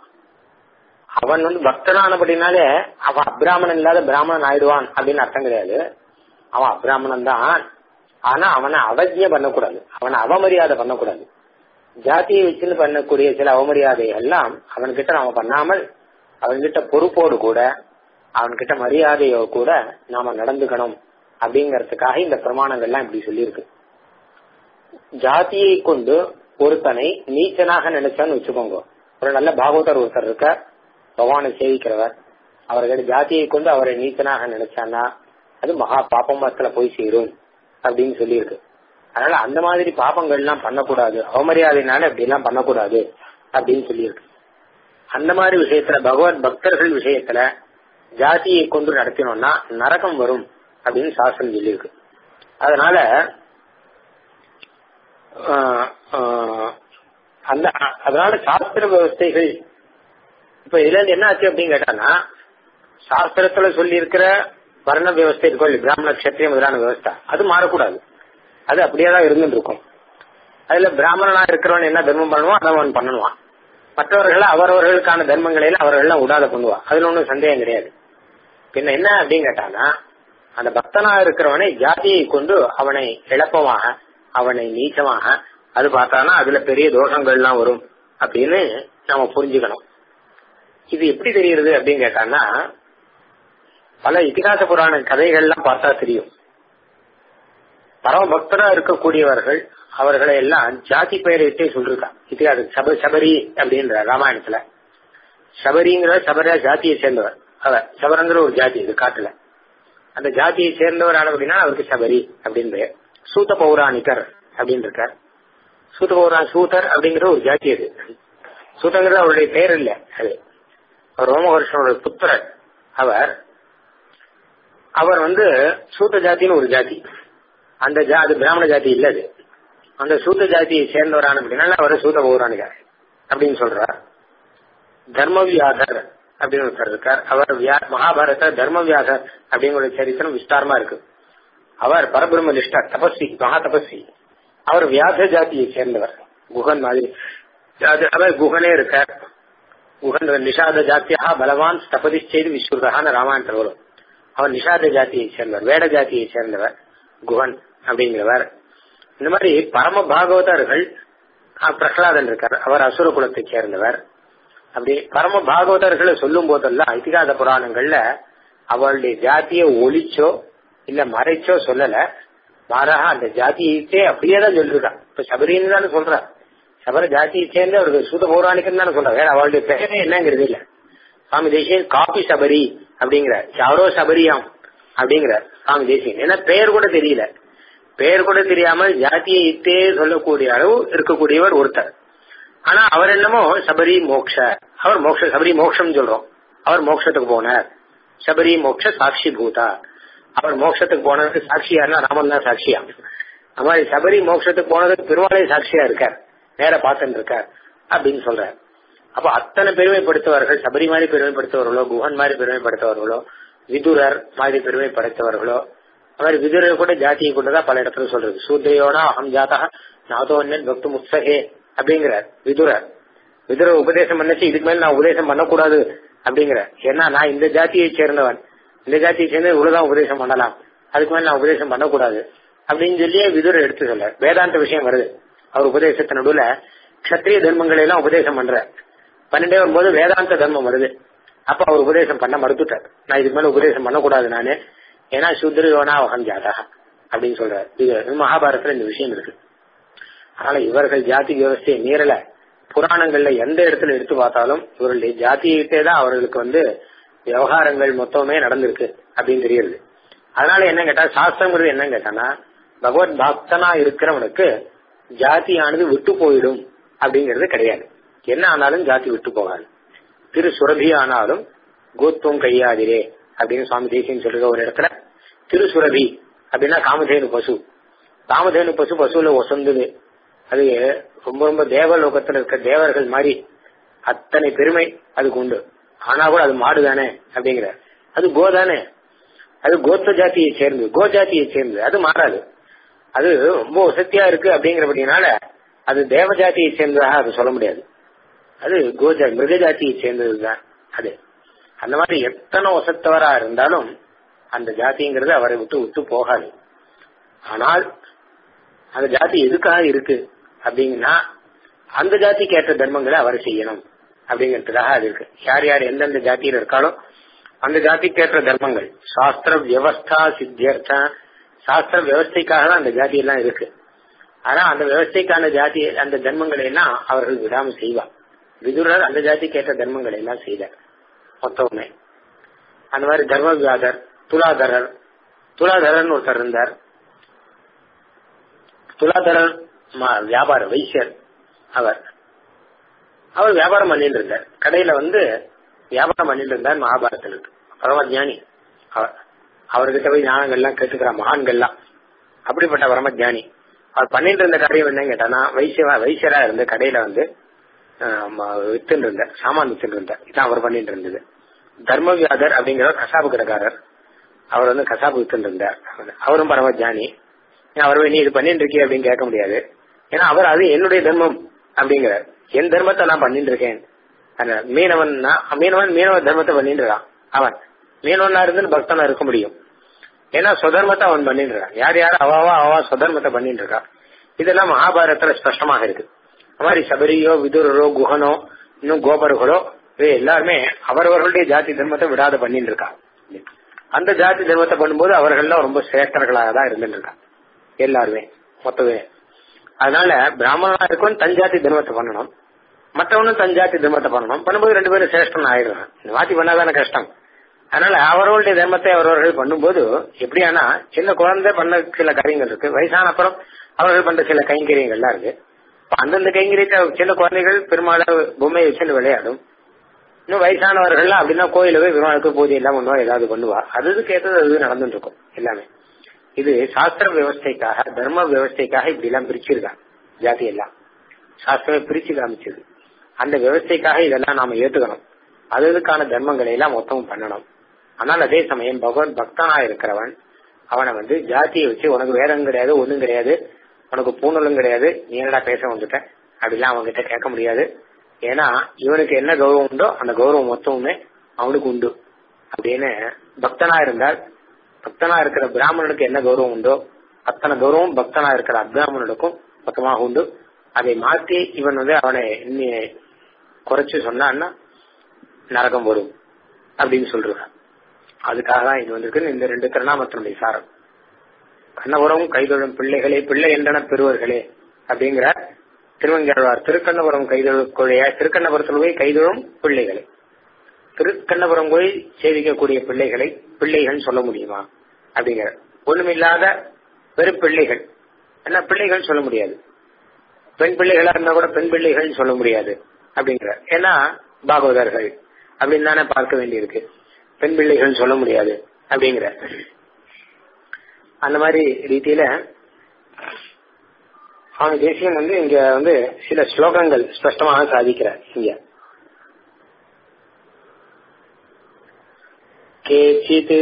அவன் வந்து பக்தனானபடினாலே அவன் அபிராமணன் இல்லாத பிராமணன் ஆயிடுவான் அப்படின்னு அர்த்தம் கிடையாது அவன் அபிராமணன் தான் ஆனா அவனை அவஜ்ய பண்ணக்கூடாது அவனை அவமரியாதை பண்ணக்கூடாது ஜாதியை வச்சுன்னு பண்ணக்கூடிய சில அவமரியாதை எல்லாம் அவன்கிட்ட நாம பண்ணாமல் அவன்கிட்ட பொறுப்போடு கூட அவன்கிட்ட மரியாதையோ கூட நாம நடந்துக்கணும் அப்படிங்கறதுக்காக இந்த பிரமாணங்கள்லாம் இப்படி சொல்லியிருக்கு ஜாதியை கொண்டு ஒருத்தனை நீச்சனாக நினைச்சான்னு வச்சுக்கோங்க ஒரு நல்ல பாகவதர் ஒருத்தர் இருக்க பகவானை சேவிக்கிறவர் அவர்கள் ஜாதியை கொண்டு அவரை நீச்சனாக நினைச்சான்னா அது மகா பாப்பமத்துல போய் சேரும் அப்படின்னு சொல்லியிருக்கு அதனால அந்த மாதிரி பாப்பங்கள் எல்லாம் பண்ணக்கூடாது அவமரியாதைனால அப்படி எல்லாம் பண்ணக்கூடாது அப்படின்னு சொல்லியிருக்கு அந்த மாதிரி விஷயத்துல பகவத் பக்தர்கள் விஷயத்துல ஜாதியை கொண்டு நடத்தினோம்னா நரகம் வரும் அப்படின்னு சாஸ்திரம் சொல்லியிருக்கு அதனால அந்த அதனால சாஸ்திர விவஸ்தைகள் இப்ப இதுல இருந்து என்ன ஆச்சு அப்படின்னு கேட்டானா சாஸ்திரத்துல சொல்லி இருக்கிற வர்ண விவஸ்தை இருக்கும் பிராமண கஷத்திரிய முதலான விவஸ்தா அது மாறக்கூடாது அது அப்படியே தான் இருந்துட்டு இருக்கும் அதுல பிராமணனா இருக்கிறவன் என்ன தர்மம் பண்ணுவான் அதை அவன் பண்ணுவான் மற்றவர்களை அவரவர்களுக்கான தர்மங்களை அவர்கள் விடாத பண்ணுவான் அதுல ஒன்றும் சந்தேகம் கிடையாது பின்ன என்ன அப்படின்னு கேட்டானா அந்த பக்தனா இருக்கிறவனை ஜாதியை கொண்டு அவனை இழப்பமாக அவனை நீச்சமாக அது பார்த்தானா அதுல பெரிய தோஷங்கள்லாம் வரும் அப்படின்னு நாம புரிஞ்சுக்கணும் இது எப்படி தெரியுது அப்படின்னு கேட்டான்னா பல இதிகாச புராண கதைகள்லாம் பார்த்தா தெரியும் பரம பக்தரா இருக்கக்கூடியவர்கள் அவர்களை எல்லாம் ஜாதி பெயரிட்டே சொல்லிருக்கா இதிகாச சப சபரி அப்படின்ற ராமாயணத்துல சபரிங்கிற சபர ஜாதியை சேர்ந்தவர் அவர் சபரங்கிற ஒரு ஜாதி இது காட்டுல அந்த ஜாதியை சேர்ந்தவர் ஆன அப்படின்னா அவருக்கு சபரி அப்படின்னு பெயர் சூத்த பௌராணிகர் அப்படின்னு இருக்கார் சூத்த பௌராணி சூதர் அப்படிங்கிற ஒரு ஜாதி அது சூதங்கிறது அவருடைய பெயர் இல்ல அது ரோமஹர்ஷனோட புத்திரர் அவர் அவர் வந்து சூத்த ஜாதின்னு ஒரு ஜாதி அந்த ஜா அது பிராமண ஜாதி இல்ல அது அந்த சூத்த ஜாதியை சேர்ந்தவரான அப்படின்னா அவர் சூத பௌராணிகர் அப்படின்னு சொல்றார் தர்மவியாதர் அப்படின்னு ஒருத்தர் இருக்கார் அவர் மகாபாரத தர்மவியாதர் அப்படிங்கிற சரித்திரம் விஸ்தாரமா இருக்கு அவர் பரபிரம்ம நிஷ்டா தபஸ்வி மகா தபஸ்வி அவர் வியாத ஜாதியை சேர்ந்தவர் குகன் மாதிரி அவர் குகனே இருக்கார் குகன் நிஷாத ஜாத்தியா பலவான் தபதி செய்து விஸ்வதான ராமாயணத்தில் வரும் அவர் நிஷாத ஜாதியை சேர்ந்தவர் வேட ஜாதியை சேர்ந்தவர் குகன் அப்படிங்கிறவர் இந்த மாதிரி பரம பாகவதர்கள் பிரகலாதன் இருக்கார் அவர் அசுர குலத்தை சேர்ந்தவர் அப்படி பரம பாகவதர்களை சொல்லும் போதெல்லாம் இதிகாச புராணங்கள்ல அவளுடைய ஜாத்தியை ஒழிச்சோ இல்ல மறைச்சோ சொல்லல மாறாக அந்த ஜாதியத்தை அப்படியே தான் சொல்லிருக்கான் இப்ப சபரின்னு தானே சொல்ற சபர ஜாதியை சேர்ந்து அவருக்கு சூத பௌராணிகன் தானே சொல்ற வேற அவளுடைய பெயரே என்னங்கிறது இல்ல சுவாமி தேசியன் காப்பி சபரி அப்படிங்கிற யாரோ சபரியாம் அப்படிங்கிற சுவாமி தேசியன் ஏன்னா பெயர் கூட தெரியல பெயர் கூட தெரியாமல் ஜாத்தியை இத்தே சொல்லக்கூடிய அளவு இருக்கக்கூடியவர் ஒருத்தர் ஆனா அவர் என்னமோ சபரி மோக்ஷ அவர் மோக்ஷ சபரி மோக்ஷம் சொல்றோம் அவர் மோட்சத்துக்கு போனார் சபரி மோக்ஷ சாட்சி பூதா அவர் மோட்சத்துக்கு போனதுக்கு சாட்சியாருன்னா ராமன் தான் சாட்சியா அது மாதிரி சபரி மோட்சத்துக்கு போனதுக்கு பெருமாளே சாட்சியா இருக்கார் நேர பார்த்துட்டு இருக்கார் அப்படின்னு சொல்றார் அப்ப அத்தனை பெருமைப்படுத்துவார்கள் சபரி மாதிரி பெருமைப்படுத்தவர்களோ குஹன் மாதிரி பெருமைப்படுத்தவர்களோ விதுரர் மாதிரி பெருமைப்படுத்தவர்களோ அது மாதிரி விதுரர் கூட ஜாதியை கொண்டுதான் பல இடத்துல சொல்றது சூத்ரையோட அகம் ஜாதா நாதோன்யன் பக்து முத்சகே அப்படிங்கிறார் விதுரர் விதுர உபதேசம் பண்ணச்சு இதுக்கு மேல நான் உபதேசம் பண்ணக்கூடாது அப்படிங்கிற ஏன்னா நான் இந்த ஜாத்தியை சேர்ந்தவன் இந்த ஜாத்தியை சேர்ந்து இவ்வளவுதான் உபதேசம் பண்ணலாம் அதுக்கு மேல நான் உபதேசம் பண்ணக்கூடாது அப்படின்னு சொல்லியே விதுர எடுத்து சொல்ல வேதாந்த விஷயம் வருது அவர் உபதேசத்தின் நடுவுல கத்திரிய தர்மங்களை எல்லாம் உபதேசம் பண்ற பன்னெண்டே வரும்போது வேதாந்த தர்மம் வருது அப்ப அவர் உபதேசம் பண்ண மறுத்துட்டார் நான் இதுக்கு மேல உபதேசம் பண்ணக்கூடாது நானு ஏன்னா சுத்ரியோனா வகம் ஜாதா அப்படின்னு சொல்றாரு இது மகாபாரதத்துல இந்த விஷயம் இருக்கு அதனால இவர்கள் ஜாதி வியவஸ்தையை மீறல புராணங்கள்ல எந்த இடத்துல எடுத்து பார்த்தாலும் இவர்களுடைய ஜாத்தியிட்டே தான் அவர்களுக்கு வந்து விவகாரங்கள் மொத்தமே நடந்திருக்கு அப்படின்னு தெரியுது அதனால என்ன கேட்டா சாஸ்திரங்கிறது என்ன கேட்டானா பகவத் பக்தனா இருக்கிறவனுக்கு ஜாதியானது விட்டு போயிடும் அப்படிங்கிறது கிடையாது என்ன ஆனாலும் ஜாதி விட்டு போகாது திரு சுரபி ஆனாலும் கோத்துவம் கையாதிரே அப்படின்னு சுவாமி தேசியம் சொல்ற ஒரு இடத்துல திரு சுரபி அப்படின்னா காமதேனு பசு காமதேனு பசு பசுல ஒசந்தது அது ரொம்ப ரொம்ப தேவலோகத்துல இருக்க தேவர்கள் மாதிரி அத்தனை பெருமை அதுக்கு உண்டு ஆனா கூட அது மாடு தானே அப்படிங்கிற அது கோ தானே அது கோத்த ஜாத்தியை சேர்ந்து கோ ஜாத்தியை சேர்ந்து அது மாறாது அது ரொம்ப வசதியா இருக்கு அப்படிங்கிறபடினால அது தேவ ஜாத்தியை சேர்ந்ததாக அது சொல்ல முடியாது அது கோஜா மிருக ஜாத்தியை சேர்ந்ததுதான் அது அந்த மாதிரி எத்தனை வசத்தவரா இருந்தாலும் அந்த ஜாதிங்கிறது அவரை விட்டு விட்டு போகாது ஆனால் அந்த ஜாதி எதுக்காக இருக்கு அப்படிங்கன்னா அந்த ஜாதிக்கு ஏற்ற தர்மங்களை அவர் செய்யணும் அப்படிங்கிறதுக்காக அது இருக்கு யார் யார் எந்தெந்த ஜாதியில இருக்காலோ அந்த ஜாதிக்கு ஏற்ற தர்மங்கள் சாஸ்திர வியவஸ்தா சித்தியர்த்தா சாஸ்திர வியவஸ்தைக்காக தான் அந்த ஜாதி எல்லாம் இருக்கு ஆனா அந்த வியவஸ்தைக்கான ஜாதி அந்த தர்மங்களை எல்லாம் அவர்கள் விடாம செய்வார் விதுரர் அந்த ஜாதிக்கு ஏற்ற தர்மங்களை எல்லாம் செய்தார் மொத்தமே அந்த மாதிரி தர்மவியாதர் துலாதரர் துலாதரன் ஒருத்தர் இருந்தார் துலாதரர் வியாபார வைசியர் அவர் அவர் வியாபாரம் பண்ணிட்டு இருந்தார் கடையில வந்து வியாபாரம் பண்ணிட்டு இருந்தார் மகாபாரத்தில் பரமஜானி அவர் அவர்கிட்ட போய் ஞானங்கள்லாம் கேட்டுக்கிற மகான்கள்லாம் அப்படிப்பட்ட பரமஜானி அவர் பண்ணிட்டு இருந்த காரியம் என்னன்னு கேட்டானா வைசியவா வைசியரா இருந்து கடையில வந்து வித்துட்டு இருந்தார் சாமான் வித்துட்டு இருந்தார் இதான் அவர் பண்ணிட்டு இருந்தது தர்மவியாதர் அப்படிங்கிறவர் கசாபு கடைக்காரர் அவர் வந்து கசாபு வித்துட்டு இருந்தார் அவரும் பரமஜானி அவர் நீ இது பண்ணிட்டு இருக்கே அப்படின்னு கேட்க முடியாது ஏன்னா அவர் அது என்னுடைய தர்மம் அப்படிங்கிறார் என் தர்மத்தை நான் பண்ணிட்டு இருக்கேன் மீனவன் மீனவன் மீனவ தர்மத்தை பண்ணிட்டு இருக்கான் அவன் மீனவனா இருந்து பக்தனா இருக்க முடியும் ஏன்னா சுதர்மத்தை அவன் பண்ணிட்டு இருக்கான் யார் யார் அவாவா அவா சுதர்மத்தை பண்ணிட்டு இருக்கா இதெல்லாம் மகாபாரதத்துல ஸ்பஷ்டமாக இருக்கு அது மாதிரி சபரியோ விதுரரோ குஹனோ இன்னும் கோபர்களோ இது எல்லாருமே அவரவர்களுடைய ஜாதி தர்மத்தை விடாத பண்ணிட்டு இருக்கா அந்த ஜாதி தர்மத்தை பண்ணும்போது அவர்கள்லாம் ரொம்ப சிரேஷ்டர்களாக தான் இருந்துட்டு இருக்கா எல்லாருமே மொத்தமே அதனால பிராமணனா இருக்கும் தஞ்சாதி தர்மத்தை பண்ணணும் மற்றவனும் தஞ்சாதி தர்மத்தை பண்ணணும் பண்ணும்போது ரெண்டு பேரும் சிரேஷ்டன் ஆயிடுறான் இந்த மாத்தி பண்ணாதானே கஷ்டம் அதனால அவர்களுடைய தர்மத்தை அவரவர்கள் பண்ணும்போது எப்படியானா சின்ன குழந்தை பண்ண சில காரியங்கள் இருக்கு வயசான அப்புறம் அவர்கள் பண்ற சில கைங்கரியங்கள்லாம் இருக்கு அந்தந்த கைங்கரியத்தை சின்ன குழந்தைகள் பெருமாளை பொம்மையை வச்சுட்டு விளையாடும் இன்னும் வயசானவர்கள்லாம் அப்படின்னா கோயில போய் பெருமாளுக்கு பூஜை எல்லாம் பண்ணுவா ஏதாவது பண்ணுவா அதுக்கு ஏற்றது அது நடந்துட்டு இருக்கும் எல்லாமே இது சாஸ்திர விவஸ்தைக்காக தர்ம விவஸ்தைக்காக இப்படி எல்லாம் பிரிச்சிருக்காங்க ஜாதி எல்லாம் சாஸ்திரமே பிரிச்சு காமிச்சது அந்த விவஸ்தைக்காக இதெல்லாம் நாம ஏத்துக்கணும் அது அதுக்கான தர்மங்களை எல்லாம் மொத்தமும் பண்ணணும் ஆனால் அதே சமயம் பகவத் பக்தனா இருக்கிறவன் அவனை வந்து ஜாதியை வச்சு உனக்கு வேதம் கிடையாது ஒண்ணும் கிடையாது உனக்கு பூணலும் கிடையாது நீ என்னடா பேச வந்துட்ட அப்படிலாம் அவன்கிட்ட கேட்க முடியாது ஏன்னா இவனுக்கு என்ன கௌரவம் உண்டோ அந்த கௌரவம் மொத்தமுமே அவனுக்கு உண்டு அப்படின்னு பக்தனா இருந்தால் பக்தனா இருக்கிற பிராமணனுக்கு என்ன கௌரவம் உண்டோ அத்தனை கௌரவம் பக்தனா இருக்கிற அப்ராமணனுக்கும் மொத்தமாக உண்டு அதை மாற்றி இவன் வந்து அவனை குறைச்சு சொன்னான்னா நரகம் வரும் அப்படின்னு சொல்றான் அதுக்காக தான் இது வந்திருக்கு இந்த ரெண்டு திருநாமத்தினுடைய சாரம் கண்ணபுரம் கைதொழும் பிள்ளைகளே பிள்ளை என்றன பெறுவர்களே அப்படிங்கிற திருவங்கழ்வார் திருக்கண்ணபுரம் கைதொழுக்கூடிய திருக்கண்ணபுரத்தில் போய் கைதொழும் பிள்ளைகளை திருக்கண்ணபுரம் போய் சேவிக்கக்கூடிய பிள்ளைகளை பிள்ளைகள் சொல்ல முடியுமா அப்படிங்கிற ஒண்ணுமில்லாத வெறும் பிள்ளைகள் என்ன பிள்ளைகள் சொல்ல முடியாது பெண் பிள்ளைகளா இருந்தா கூட பெண் பிள்ளைகள் சொல்ல முடியாது அப்படிங்கிற ஏன்னா பாகவதர்கள் அப்படின்னு தானே பார்க்க வேண்டியிருக்கு பெண் பிள்ளைகள் சொல்ல முடியாது அப்படிங்கிற அந்த மாதிரி ரீதியில சுவாமி தேசியன் வந்து இங்க வந்து சில ஸ்லோகங்கள் ஸ்பஷ்டமாக சாதிக்கிறார் இங்க கேச்சித்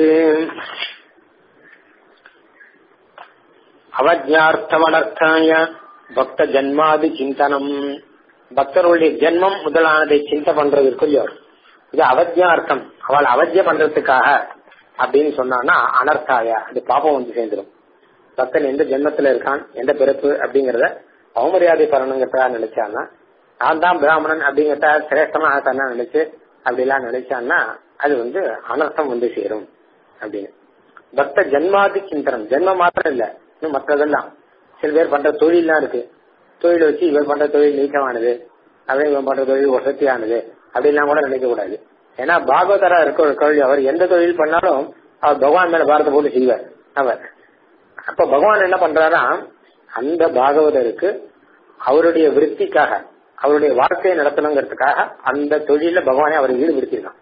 அவஜார்த்தமனர்த்தாய பக்த ஜன்மாதி சிந்தனம் பக்தர்களுடைய ஜென்மம் முதலானதை சிந்தை பண்றது இருக்கு இல்லையோ இது அவத்தியார்த்தம் அவள் அவத்திய பண்றதுக்காக அப்படின்னு சொன்னான்னா அனர்த்தாய அது பாப்பம் வந்து சேர்ந்துடும் பக்தன் எந்த ஜென்மத்துல இருக்கான் எந்த பிறப்பு அப்படிங்கறத அவமரியாதை பண்ணணுங்கிறதா நினைச்சான்னா நான் தான் பிராமணன் அப்படிங்கிறத சிரேஷ்டமாக தன்னா நினைச்சு அப்படிலாம் நினைச்சான்னா அது வந்து அனர்த்தம் வந்து சேரும் அப்படின்னு பக்த ஜென்மாதி சிந்தனம் ஜென்மம் மாத்திரம் இல்ல இன்னும் மற்றதெல்லாம் சில பேர் பண்ற தொழில்லாம் இருக்கு தொழில் வச்சு இவர் பண்ற தொழில் நீச்சமானது அவன் இவன் பண்ற தொழில் வசதியானது அப்படிலாம் கூட நினைக்க கூடாது ஏன்னா பாகவதரா இருக்க தொழில் அவர் எந்த தொழில் பண்ணாலும் அவர் பகவான் மேல பாரத போட்டு செய்வார் அவர் அப்ப பகவான் என்ன பண்றாரா அந்த பாகவதருக்கு அவருடைய விருத்திக்காக அவருடைய வாழ்க்கையை நடத்தணுங்கிறதுக்காக அந்த தொழில பகவானை அவர் ஈடுபடுத்திருக்கான்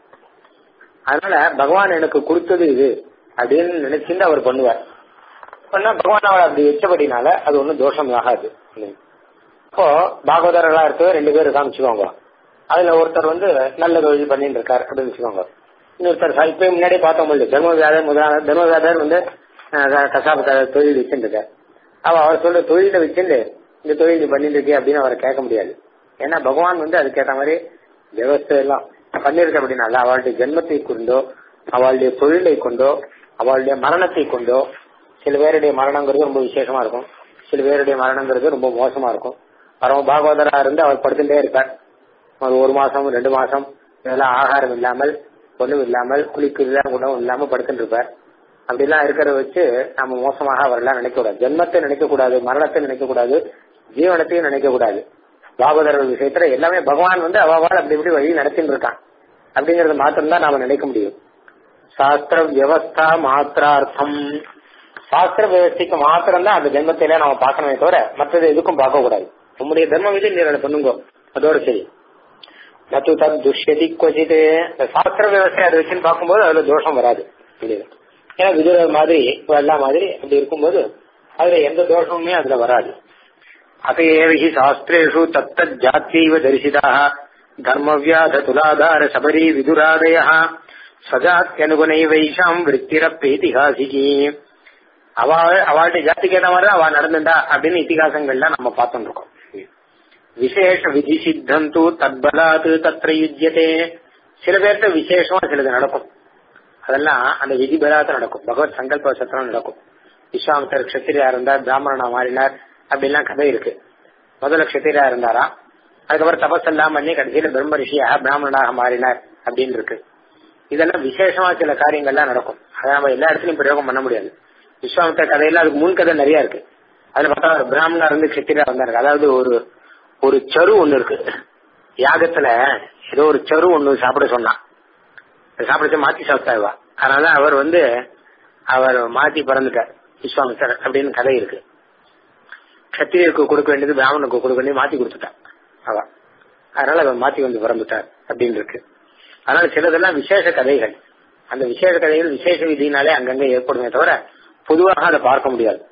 அதனால பகவான் எனக்கு கொடுத்தது இது அப்படின்னு நினைச்சுட்டு அவர் பண்ணுவார் பண்ணா பகவான் அவர் அப்படி வச்சபடினால அது ஒன்றும் தோஷம் ஆகாது இப்போ பாகவதர்களா இருக்க ரெண்டு பேர் காமிச்சுக்கோங்க அதுல ஒருத்தர் வந்து நல்ல தொழில் பண்ணிட்டு இருக்காரு அப்படின்னு வச்சுக்கோங்க இன்னொருத்தர் இப்ப முன்னாடியே பார்த்தோம் இல்லையா தர்மவியாதர் முதலான தர்மவியாதர் வந்து கசாப்பு தொழில் வச்சுட்டு இருக்காரு அவ அவர் சொல்ற தொழில வச்சுட்டு இந்த தொழில் நீ பண்ணிட்டு இருக்கே அப்படின்னு அவரை கேட்க முடியாது ஏன்னா பகவான் வந்து அதுக்கேற்ற மாதிரி விவசாய எல்லாம் பண்ணிருக்க அப்படின்னால அவளுடைய ஜென்மத்தை கொண்டோ அவளுடைய தொழிலை கொண்டோ அவளுடைய மரணத்தை கொண்டோ சில பேருடைய மரணங்கிறது ரொம்ப விசேஷமா இருக்கும் சில பேருடைய மரணங்கிறது ரொம்ப மோசமா இருக்கும் பரம பாகவதரா இருந்து அவர் படுத்துட்டே இருப்பார் ஒரு மாசம் ரெண்டு மாசம் இதெல்லாம் ஆகாரம் இல்லாமல் ஒண்ணும் இல்லாமல் குளிக்கிறதா உணவும் இல்லாம படுத்துட்டு இருப்பார் அப்படிலாம் இருக்கிறத வச்சு நம்ம மோசமாக அவரெல்லாம் நினைக்க கூடாது ஜென்மத்தை நினைக்க கூடாது மரணத்தை நினைக்க கூடாது ஜீவனத்தையும் நினைக்க கூடாது பாகவதர்கள் விஷயத்துல எல்லாமே பகவான் வந்து அவாவால் அப்படி இப்படி வழி நடத்தின்னு இருக்கான் அப்படிங்கறது மாத்திரம் தான் நாம நினைக்க முடியும் சாஸ்திர வியவஸ்தா மாத்திரார்த்தம் சாஸ்திர வியவஸ்தைக்கு மாத்திரம் தான் அந்த ஜென்மத்தில நாம பார்க்கணுமே தவிர மற்றது எதுக்கும் பார்க்க கூடாது நம்முடைய தர்ம விதி நீரட பண்ணுங்க அதோட சரி நத்து தத் துஷ்யதி கொச்சிட்டு இந்த சாஸ்திர விவசாயம் அதை வச்சுன்னு பார்க்கும்போது அதுல தோஷம் வராது இல்லையா ஏன்னா விதுர மாதிரி எல்லா மாதிரி அப்படி இருக்கும்போது அதுல எந்த தோஷமுமே அதுல வராது அதையேவி சாஸ்திரேஷு தத்த ஜாத்தியைவ தரிசிதாக தர்மவியாத துலாதார சபரி விதுராதய சஜாத்தியனுகுணைவைஷாம் விற்த்திரப்பேதிகாசிகி அவ அவளுடைய ஜாத்திக்கு ஏற்ற மாதிரி அவ நடந்துட்டா அப்படின்னு இத்திகாசங்கள்லாம் நம்ம பார்த்துட்டு இருக்கோம் விசேஷ விதி சித்தந்து தத்பலாத்து தத்திர யுஜ்யதே சில பேர்த்த விசேஷமா சிலது நடக்கும் அதெல்லாம் அந்த விதி பலாத்த நடக்கும் பகவத் சங்கல்ப சத்திரம் நடக்கும் விஸ்வாமித்தர் கஷத்திரியா இருந்தார் பிராமணனா மாறினார் அப்படிலாம் கதை இருக்கு முதல்ல கஷத்திரியா இருந்தாரா அதுக்கப்புறம் தபஸ் எல்லாம் பண்ணி கடைசியில பிரம்ம ரிஷியாக பிராமணனாக மாறினார் அப்படின்னு இருக்கு இதெல்லாம் விசேஷமா சில காரியங்கள்லாம் நடக்கும் அதை நம்ம எல்லா இடத்துலயும் பிரயோகம் பண்ண முடியாது விஸ்வாமித்தர் கதையில அதுக்கு முன் கதை நிறைய இருக்கு அதுல பார்த்தா ஒரு பிராமணா இருந்து கஷத்திரியா வந்தாரு அதாவது ஒரு ஒரு சரு ஒண்ணு இருக்கு யாகத்துல ஏதோ ஒரு சரு ஒண்ணு சாப்பிட சொன்னான் சாப்பிட மாத்தி சாப்பிட்டாருவா அதனால அவர் வந்து அவர் மாத்தி பிறந்துட்டார் விஸ்வாமித்தர் அப்படின்னு கதை இருக்கு கத்திரியருக்கு கொடுக்க வேண்டியது பிராமணனுக்கு கொடுக்க வேண்டியது மாத்தி கொடுத்துட்டான் அவ அதனால அவர் மாத்தி வந்து பிறந்துட்டார் அப்படின்னு இருக்கு அதனால சிலதெல்லாம் விசேஷ கதைகள் அந்த விசேஷ கதைகள் விசேஷ விதினாலே அங்கங்க ஏற்படுமே தவிர பொதுவாக அதை பார்க்க முடியாது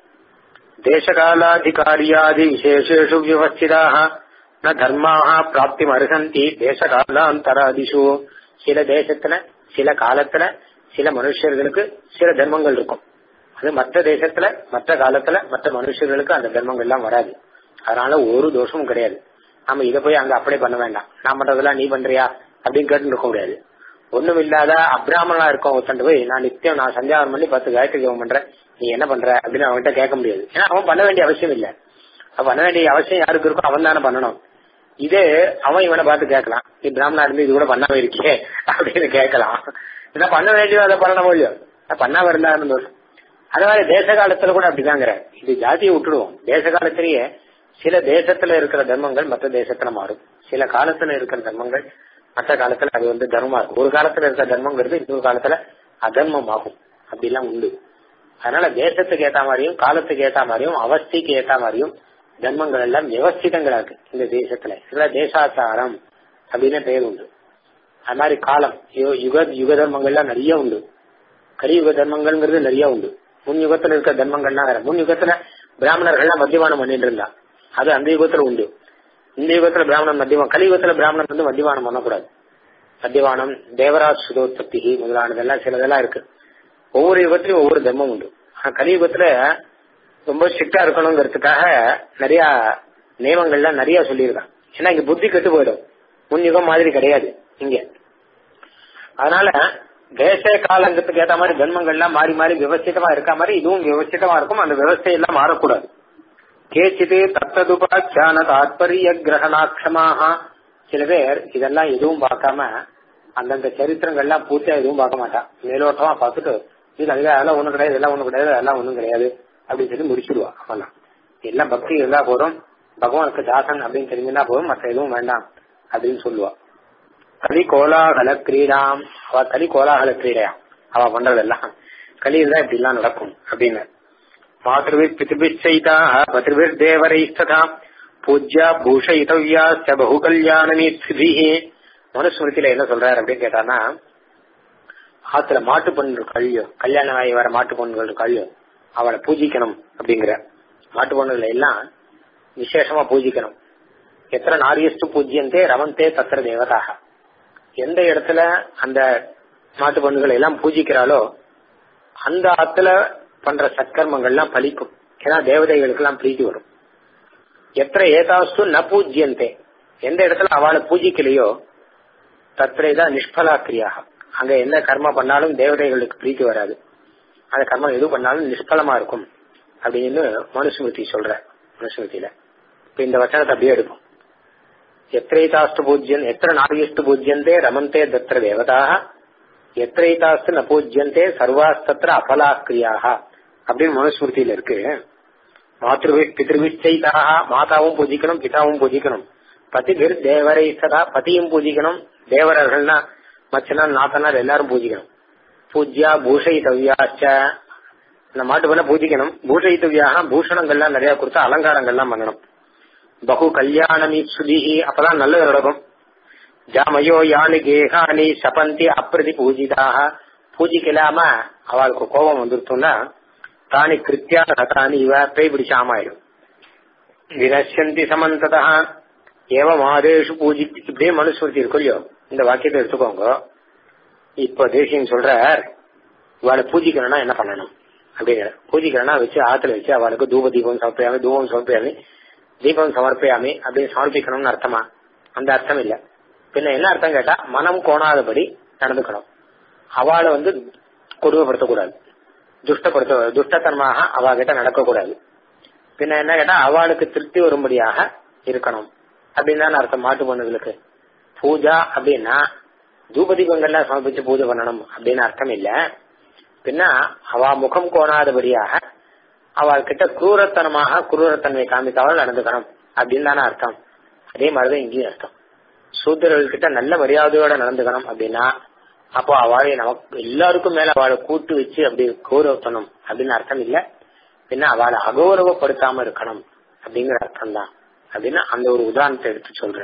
தேசகாலாதிகாரியாதி விசேஷேஷு வியவஸ்திதாக ந தர்மாக பிராப்தி அருகந்தி தேசகாலாந்தராதிஷு சில தேசத்துல சில காலத்துல சில மனுஷர்களுக்கு சில தர்மங்கள் இருக்கும் அது மற்ற தேசத்துல மற்ற காலத்துல மற்ற மனுஷர்களுக்கு அந்த தர்மங்கள் எல்லாம் வராது அதனால ஒரு தோஷமும் கிடையாது நம்ம இதை போய் அங்க அப்படியே பண்ண வேண்டாம் நான் பண்றதெல்லாம் நீ பண்றியா அப்படின்னு கேட்டு இருக்க முடியாது ஒண்ணும் இல்லாத அப்ராமணா இருக்கும் ஒருத்தண்டு போய் நான் நித்தியம் நான் சந்தியாவனம் பண்ணி பத்து காயத்ரி ஜெபம் பண்றேன் நீ என்ன பண்ற அப்படின்னு அவன்கிட்ட கேட்க முடியாது ஏன்னா அவன் பண்ண வேண்டிய அவசியம் இல்ல அவன் பண்ண வேண்டிய அவசியம் யாருக்கு இருக்கோ அவன் தானே பண்ணணும் இதே அவன் இவனை பார்த்து கேட்கலாம் நீ பிராமணா இருந்து இது கூட பண்ணாம இருக்கே அப்படின்னு கேட்கலாம் இதை பண்ண வேண்டியது அதை பண்ணணும் இல்லையோ பண்ணாம இருந்தா தோஷம் அதே மாதிரி தேச காலத்துல கூட அப்படிதாங்கிற இது ஜாதியை விட்டுடுவோம் தேச காலத்திலேயே சில தேசத்துல இருக்கிற தர்மங்கள் மற்ற தேசத்துல மாறும் சில காலத்துல இருக்கிற தர்மங்கள் மற்ற காலத்துல அது வந்து தர்மமா இருக்கும் ஒரு காலத்துல இருக்கிற தர்மங்கிறது இன்னொரு காலத்துல அதர்மம் ஆகும் அப்படிலாம் உண்டு அதனால தேசத்துக்கு ஏத்த மாதிரியும் காலத்துக்கு ஏத்த மாதிரியும் அவஸ்தைக்கு ஏத்த மாதிரியும் தர்மங்கள் எல்லாம் வியவஸ்திதங்களா இருக்கு இந்த தேசத்துல இதுல தேசாச்சாரம் அப்படின்னு பெயர் உண்டு அது மாதிரி காலம் யுக யுக தர்மங்கள்லாம் நிறைய உண்டு கலியுக தர்மங்கள்ங்கிறது நிறைய உண்டு முன் யுகத்துல இருக்க தர்மங்கள்லாம் வேற முன் யுகத்துல பிராமணர்கள்லாம் மத்தியமானம் பண்ணிட்டு இருந்தா அது அந்த யுகத்துல உண்டு இந்த யுகத்துல பிராமணன் மத்தியமானம் கலியுகத்துல பிராமணன் வந்து மத்தியமானம் பண்ணக்கூடாது மத்தியமானம் தேவராஜ் சுதோத்பத்தி முதலானதெல்லாம் சிலதெல்லாம் இருக்கு ஒவ்வொரு யுகத்திலும் ஒவ்வொரு தர்மம் உண்டு ஆனா கலியுகத்துல ரொம்ப ஸ்ட்ரிக்டா இருக்கணுங்கிறதுக்காக நிறைய நியமங்கள்லாம் நிறைய சொல்லியிருக்கான் ஏன்னா இங்க புத்தி கெட்டு போயிடும் முன் யுகம் மாதிரி கிடையாது இங்க அதனால தேச காலங்கத்துக்கு ஏத்த மாதிரி ஜென்மங்கள்லாம் மாறி மாறி விவசித்தமா இருக்க மாதிரி இதுவும் விவசித்தமா இருக்கும் அந்த விவசாயெல்லாம் மாறக்கூடாது கேச்சிது தத்ததுபாக்கியான தாத்பரிய கிரகணாட்சமாக சில பேர் இதெல்லாம் எதுவும் பார்க்காம அந்தந்த சரித்திரங்கள்லாம் பூர்த்தியா எதுவும் பார்க்க மாட்டான் மேலோட்டமா பார்த்துட்டு இது அதுல அதெல்லாம் ஒண்ணும் கிடையாது இதெல்லாம் ஒண்ணும் கிடையாது அதெல்லாம் ஒண்ணும் கிடையாது அப்படின்னு சொல்லி முடிச்சுடுவா அவெல்லாம் எல்லாம் பக்தி இருந்தா போதும் பகவானுக்கு தாசன் அப்படின்னு தெரிஞ்சுனா போதும் மற்ற எதுவும் வேண்டாம் அப்படின்னு சொல்லுவா கலி கோலாகல கிரீடாம் அவ கலி கோலாகல கிரீடையாம் அவ பண்றதெல்லாம் கலி இருந்தா இப்படி எல்லாம் நடக்கும் அப்படின்னு மாதృభిர் பிதிபிச்சைதாக பத்ருபிர் தேவரைஸ்ததா பூஜ்யா பூஷயிதவ்யாச்ச பகு கல்யாணமீத்பிஹி மனுஸ்மிருதியில என்ன சொல்றாரு அப்படின்னு கேட்டானா ஆத்துல மாட்டு பொண்ணுகள் கழியோ கல்யாணம் ஆகி வர மாட்டு பொண்ணுகள் கழியோ அவளை பூஜிக்கணும் அப்படிங்கிற மாட்டு பொண்ணுகள் எல்லாம் விசேஷமா பூஜிக்கணும் எத்தனை நாரியஸ்து பூஜ்யந்தே ரமந்தே தத்திர தேவதாக எந்த இடத்துல அந்த மாட்டு பொண்ணுகளை எல்லாம் பூஜிக்கிறாளோ அந்த ஆத்துல பண்ற சத்கர்மங்கள்லாம் பலிக்கும் ஏன்னா தேவதைகளுக்கு எல்லாம் பிரீத்தி வரும் எத்தனை ஏதாஸ்து ந பூஜ்யந்தே எந்த இடத்துல அவளை பூஜிக்கலையோ தத்திரேதான் நிஷ்பலா கிரியாக அங்க எந்த கர்மம் பண்ணாலும் தேவதைகளுக்கு பிரீத்தி வராது அந்த கர்மம் எது பண்ணாலும் நிஷ்பலமா இருக்கும் அப்படின்னு மனுஸ்மிருதி சொல்ற மனுஸ்மிருதியில இப்ப இந்த வச்சனத்தை அப்படியே எடுப்போம் எத்திரைதாஸ்து பூஜ்யன் எத்திர நாரியஸ்து பூஜ்யந்தே ரமந்தே தத்திர தேவதாக எத்திரைதாஸ்து ந பூஜ்யந்தே சர்வாஸ்தத்திர அபலா கிரியாக அப்படின்னு மனுஸ்மிருதியில இருக்கு மாத்ருவி பிதிருவிச்சைதாக மாதாவும் பூஜிக்கணும் பிதாவும் பூஜிக்கணும் பதிபிர் தேவரை சதா பதியும் பூஜிக்கணும் தேவரர்கள்னா மச்சனார் நாத்தனார் எல்லாரும் பூஜிக்கணும் பூஜ்யா பூஷயித்தவ்யாச்ச இந்த மாட்டு பண்ண பூஜிக்கணும் பூஷயித்தவ்யாக பூஷணங்கள்லாம் நிறைய கொடுத்து அலங்காரங்கள்லாம் பண்ணணும் பகு கல்யாணமி சுதிஹி அப்பதான் நல்லது நடக்கும் ஜாமயோ யானி கேகானி சபந்தி அப்பிரதி பூஜிதாக பூஜிக்கலாம அவளுக்கு கோபம் வந்துருத்தோம்னா தானி கிருத்தியா தானி இவ பேய் பிடிச்சாமாயிடும் வினசந்தி சமந்ததா ஏவ மாதேஷு பூஜி இப்படியே மனுஸ்மிருதி இருக்கும் இல்லையோ இந்த வாக்கியத்தை எடுத்துக்கோங்க இப்போ தேசியம் சொல்றார் இவாளை பூஜிக்கணும்னா என்ன பண்ணணும் அப்படிங்கிற பூஜிக்கணும்னா வச்சு ஆத்துல வச்சு அவளுக்கு தூப தீபம் சமர்ப்பியாமி தூபம் சமர்ப்பியாமி தீபம் சமர்ப்பியாமி அப்படின்னு சமர்ப்பிக்கணும்னு அர்த்தமா அந்த அர்த்தம் இல்ல பின்ன என்ன அர்த்தம் கேட்டா மனம் கோணாதபடி நடந்துக்கணும் அவளை வந்து கொடுமைப்படுத்தக்கூடாது துஷ்டப்படுத்த துஷ்டத்தனமாக அவ கிட்ட நடக்கக்கூடாது பின்ன என்ன கேட்டா அவளுக்கு திருப்தி வரும்படியாக இருக்கணும் அப்படின்னு தானே அர்த்தம் மாட்டு பொண்ணுகளுக்கு பூஜா அப்படின்னா தூபதீபங்கள்லாம் சமர்ப்பிச்சு பூஜை பண்ணணும் அப்படின்னு அர்த்தம் இல்ல பின்ன அவ முகம் கோணாதபடியாக அவள்கிட்ட குரூரத்தனமாக குரூரத்தன்மை காமிக்காமல் நடந்துக்கணும் அப்படின்னு தானே அர்த்தம் அதே மாதிரிதான் இங்கேயும் அர்த்தம் சூத்திரர்கள்கிட்ட நல்ல மரியாதையோட நடந்துக்கணும் அப்படின்னா அப்போ அவளை நமக்கு எல்லாருக்கும் மேல அவளை கூட்டு வச்சு அப்படி கௌரவத்தணும் அப்படின்னு அர்த்தம் இல்ல பின்ன அவளை அகௌரவப்படுத்தாம இருக்கணும் அப்படிங்கிற அர்த்தம் தான் அப்படின்னு அந்த ஒரு உதாரணத்தை எடுத்து சொல்ற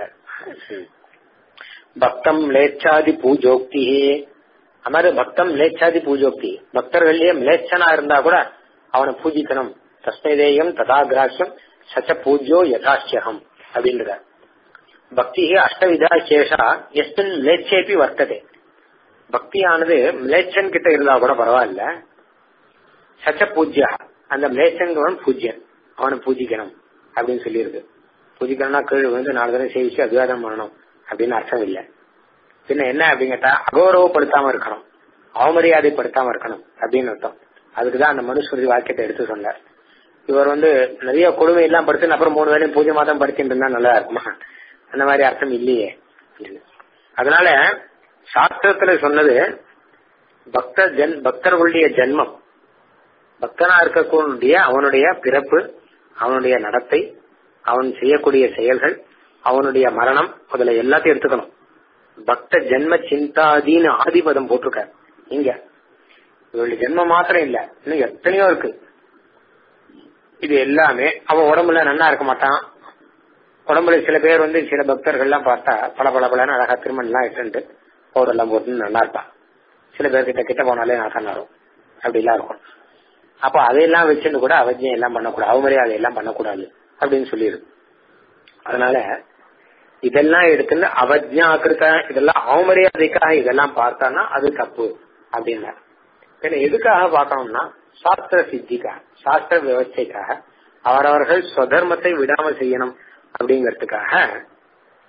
பக்தம் லேச்சாதி பூஜோக்தி அமாரி பக்தம் லேச்சாதி பூஜோக்தி பக்தர்கள்லயே மிலேச்சனா இருந்தா கூட அவனை பூஜிக்கணும் தஸ்மைதேயம் ததாகிராஹ்யம் சச்ச பூஜ்யோ யதாசியகம் அப்படின்ற பக்தி அஷ்டவிதா சேஷா எஸ்மின் மிலேச்சேபி வர்த்ததே பக்தியானது மிலேச்சன் கிட்ட இருந்தா கூட பரவாயில்ல சச்ச பூஜ்யா அந்த மிலேச்சன் பூஜ்யன் அவனை பூஜிக்கணும் அப்படின்னு சொல்லியிருக்கு பூஜிக்கணும்னா கீழ் வந்து நாலு தடவை சேவிச்சு அபிவாதம் பண்ணணும் அப்படின்னு அர்த்தம் இல்ல பின்ன என்ன அப்படின்னு கேட்டா அகௌரவப்படுத்தாம இருக்கணும் அவமரியாதைப்படுத்தாம இருக்கணும் அப்படின்னு அர்த்தம் அதுக்குதான் அந்த மனுஸ்மிருதி வாக்கியத்தை எடுத்து சொன்னார் இவர் வந்து நிறைய கொடுமை எல்லாம் படுத்து அப்புறம் மூணு வேலையும் பூஜை மாதம் படிச்சுட்டு இருந்தா நல்லா இருக்குமா அந்த மாதிரி அர்த்தம் இல்லையே அதனால சாஸ்திரத்துல சொன்னது பக்த ஜன் பக்தர்களுடைய ஜென்மம் பக்தனா இருக்கக்கூடிய அவனுடைய பிறப்பு அவனுடைய நடத்தை அவன் செய்யக்கூடிய செயல்கள் அவனுடைய மரணம் அதுல எல்லாத்தையும் எடுத்துக்கணும் பக்த ஜென்ம சிந்தாதின்னு ஆதிபதம் போட்டிருக்க இங்க இவருடைய ஜென்மம் மாத்திரம் இல்ல இன்னும் எத்தனையோ இருக்கு இது எல்லாமே அவன் உடம்புல நன்னா இருக்க மாட்டான் உடம்புல சில பேர் வந்து சில பக்தர்கள் எல்லாம் பார்த்தா பல பல பலன்னு அழகா திருமணம் எல்லாம் இட்டு பவுடர் எல்லாம் போட்டு நல்லா இருப்பான் சில பேர் கிட்ட கிட்ட போனாலே நாசம் வரும் அப்படி எல்லாம் இருக்கும் அப்ப அதையெல்லாம் வச்சுட்டு கூட அவஜ்யம் எல்லாம் பண்ணக்கூடாது அவமரியாதை எல்லாம் பண்ணக்கூடாது அப்படின்னு சொல்லியிருக்கு அதனால இதெல்லாம் எடுத்துன்னு அவஜ்ஞாக்கிருத்த இதெல்லாம் அவமரியாதைக்காக இதெல்லாம் பார்த்தான்னா அது தப்பு அப்படின்னா எதுக்காக பார்க்கணும்னா சாஸ்திர சித்திக்காக சாஸ்திர விவஸ்தைக்காக அவரவர்கள் ஸ்வதர்மத்தை விடாம செய்யணும் அப்படிங்கறதுக்காக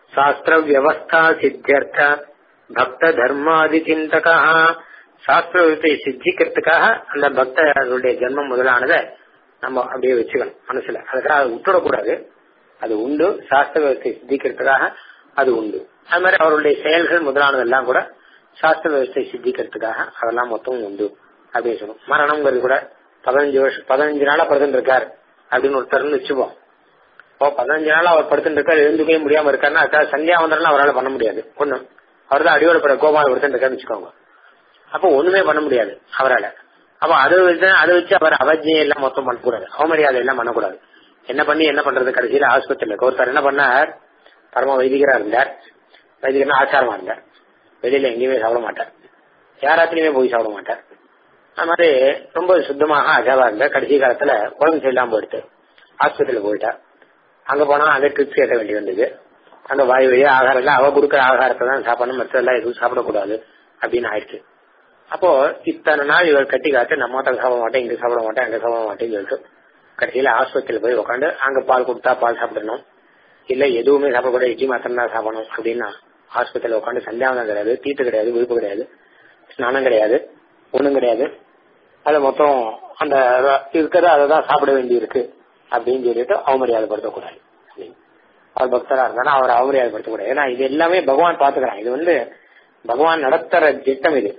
சாஸ்திர வியவஸ்தா சித்தியர்த்த பக்த தர்மாதி சிந்தகா சாஸ்திர விவத்தை சித்திக்கிறதுக்காக அந்த பக்தருடைய ஜென்மம் முதலானதை நம்ம அப்படியே வச்சுக்கணும் மனசுல அதுக்காக அதை விட்டுடக்கூடாது அது உண்டு சாஸ்திர விவத்தை சித்திக்கிறதுக்காக அது உண்டு அது மாதிரி அவருடைய செயல்கள் முதலானதெல்லாம் கூட சாஸ்திர விவசாய சித்திக்கிறதுக்காக அதெல்லாம் மொத்தம் உண்டு அப்படின்னு சொல்லணும் மரணம்ங்கிறது கூட பதினஞ்சு வருஷம் பதினஞ்சு நாளா படுத்துட்டு இருக்கார் அப்படின்னு ஒருத்தர்னு வச்சுப்போம் இப்போ பதினஞ்சு நாளா அவர் படுத்துட்டு இருக்காரு எழுந்துக்கவே முடியாம இருக்காருன்னா அதுக்காக சந்தியாவந்தரம் அவரால் பண்ண முடியாது ஒண்ணு அவர் தான் அடியோட பட கோபால படுத்துட்டு இருக்காருன்னு வச்சுக்கோங்க அப்போ ஒண்ணுமே பண்ண முடியாது அவரால் அப்ப அதை வச்சு அதை வச்சு அவர் அவஜ்யம் எல்லாம் மொத்தம் பண்ணக்கூடாது அவமரியாதை எல்லாம் பண்ணக்கூடாது என்ன பண்ணி என்ன பண்றது கடைசியில ஆஸ்பத்திரியில ஒருத்தர் என்ன பண்ணார் பரம வைதிகரா இருந்தார் வைதிகர்னா ஆச்சாரமா இருந்தார் வெளியில எங்கேயுமே சாப்பிட மாட்டார் யாராத்திலையுமே போய் சாப்பிட மாட்டார் அது மாதிரி ரொம்ப சுத்தமாக அஜாவா இருந்தார் கடைசி காலத்துல உடம்பு சரியில்லாம போயிடுத்து ஆஸ்பத்திரியில போயிட்டார் அங்க போனா அங்க ட்ரிப்ஸ் ஏற்ற வேண்டி வந்தது அங்க வாய் வழியா ஆகாரம் இல்ல அவ கொடுக்குற ஆகாரத்தை தான் சாப்பிடணும் மற்றதெல்லாம் எதுவும் சாப்பிடக்கூடாது அப்படின்னு ஆயிடுச்சு அப்போ இத்தனை நாள் இவர் கட்டி காத்து நம்ம மாட்டம் சாப்பிட மாட்டேன் இங்க சாப்பிட மாட்டேன் அங்க சாப்பிட மாட்டேன்னு சொல்லிட்டு கடைசியில ஆஸ்பத்திரியில போய் உட்காந்து அங்க பால் கொடுத்தா பால் சாப்பிடணும் இல்ல எதுவுமே சாப்பிடக்கூடாது இட்லி மாத்திரம் தான் சாப்பிடணும் அப்படின்னா ஆஸ்பத்திரியில உட்காந்து சந்தியாவனம் கிடையாது தீட்டு கிடையாது விழுப்பு கிடையாது ஸ்நானம் கிடையாது ஒண்ணும் கிடையாது அது மொத்தம் அந்த இருக்கிறத அதை தான் சாப்பிட வேண்டி இருக்கு அப்படின்னு சொல்லிட்டு அவமரியாதைப்படுத்தக்கூடாது அவர் பக்தரா இருந்தாலும் அவர் அவமரியாதைப்படுத்தக்கூடாது ஏன்னா இது எல்லாமே பகவான் பாத்துக்கிறான் இது வந்து பகவான் நடத்துற திட்டம் இது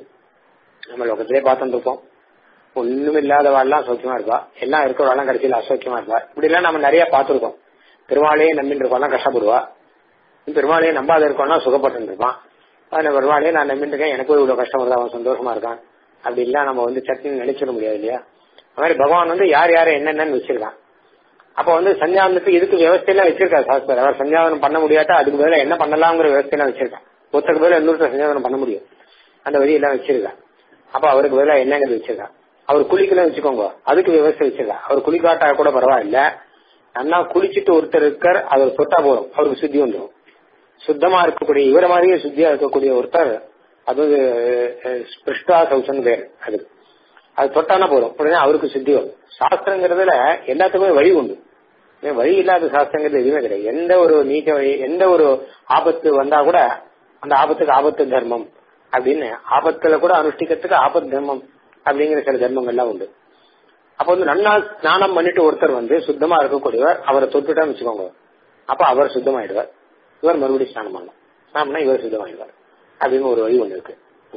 நம்ம லோகத்திலே பார்த்துட்டு இருப்போம் ஒண்ணும் இல்லாதவாள்லாம் சௌக்கியமா இருப்பா எல்லாம் இருக்கிறவாள்லாம் கடைசியில் அசௌக்கியமா இருப்பா இப்படி எல்லாம் நம்ம நிறைய பார்த்திருக்கோம் பெருமாளையே நம்பிட்டு இருக்கோம்லாம் கஷ்டப்படுவா பெருமாளையே நம்பாத இருக்கோம்னா சுகப்பட்டு இருப்பான் அந்த பெருமாளையே நான் நம்பிட்டு இருக்கேன் எனக்கு இவ்வளவு கஷ்டம் வருது அவன் சந்தோஷமா இருக்கான் அப்படி இல்ல நம்ம வந்து சட்னி நினைச்சிட முடியாது இல்லையா அது மாதிரி பகவான் வந்து யார் யார் என்னென்னு வச்சிருக்கான் அப்ப வந்து சஞ்சாவனத்துக்கு இதுக்கு வியவஸ்தையெல்லாம் வச்சிருக்காரு சாஸ்திரம் அவர் சஞ்சாவனம் பண்ண முடியாட்டா அதுக்கு பதிலாக என்ன பண்ணலாம்ங்கிற வியவஸ்தையெல்லாம் வச்சிருக்கான் ஒருத்தருக்கு பதிலாக இன்னொருத்தர் சஞ்சாவனம் பண்ண முடியும் அந்த வழியெல்லாம் வச்சிருக்கான் அப்ப அவருக்கு பதிலாக என்னங்கிறது வச்சிருக்கான் அவர் குளிக்கலாம் வச்சுக்கோங்க அதுக்கு விவசாயம் வச்சிருக்கான் அவர் குளிக்காட்டா கூட பரவாயில்ல நல்லா குளிச்சுட்டு ஒருத்தர் இருக்கார் அவர் தொட்டா போதும் அவருக்கு சுத்தி வந்துடும் சுத்தமா இருக்கக்கூடிய இவர மாதிரியே சுத்தியா இருக்கக்கூடிய ஒருத்தர் அது ஸ்பிருஷ்டா சௌசன் பேர் அது அது தொட்டானா போதும் உடனே அவருக்கு சுத்தி வரும் சாஸ்திரங்கிறதுல எல்லாத்துக்குமே வழி உண்டு வழி இல்லாத சாஸ்திரங்கிறது எதுவுமே கிடையாது எந்த ஒரு நீச்ச வழி எந்த ஒரு ஆபத்து வந்தா கூட அந்த ஆபத்துக்கு ஆபத்து தர்மம் அப்படின்னு ஆபத்துல கூட அனுஷ்டிக்கிறதுக்கு ஆபத் தர்மம் அப்படிங்கிற சில தர்மங்கள்லாம் உண்டு அப்ப வந்து நன்னா ஸ்நானம் பண்ணிட்டு ஒருத்தர் வந்து சுத்தமா இருக்கக்கூடியவர் அவரை தொட்டுட்டான்னு வச்சுக்கோங்க அப்ப அவர் சுத்தமாயிடுவார் இவர் மறுபடியும் ஸ்நானம் பண்ணலாம் ஸ்நானம்னா இவர் சுத்தமாயிடுவார் அப்படின்னு ஒரு வழி ஒண்ணு இருக்கு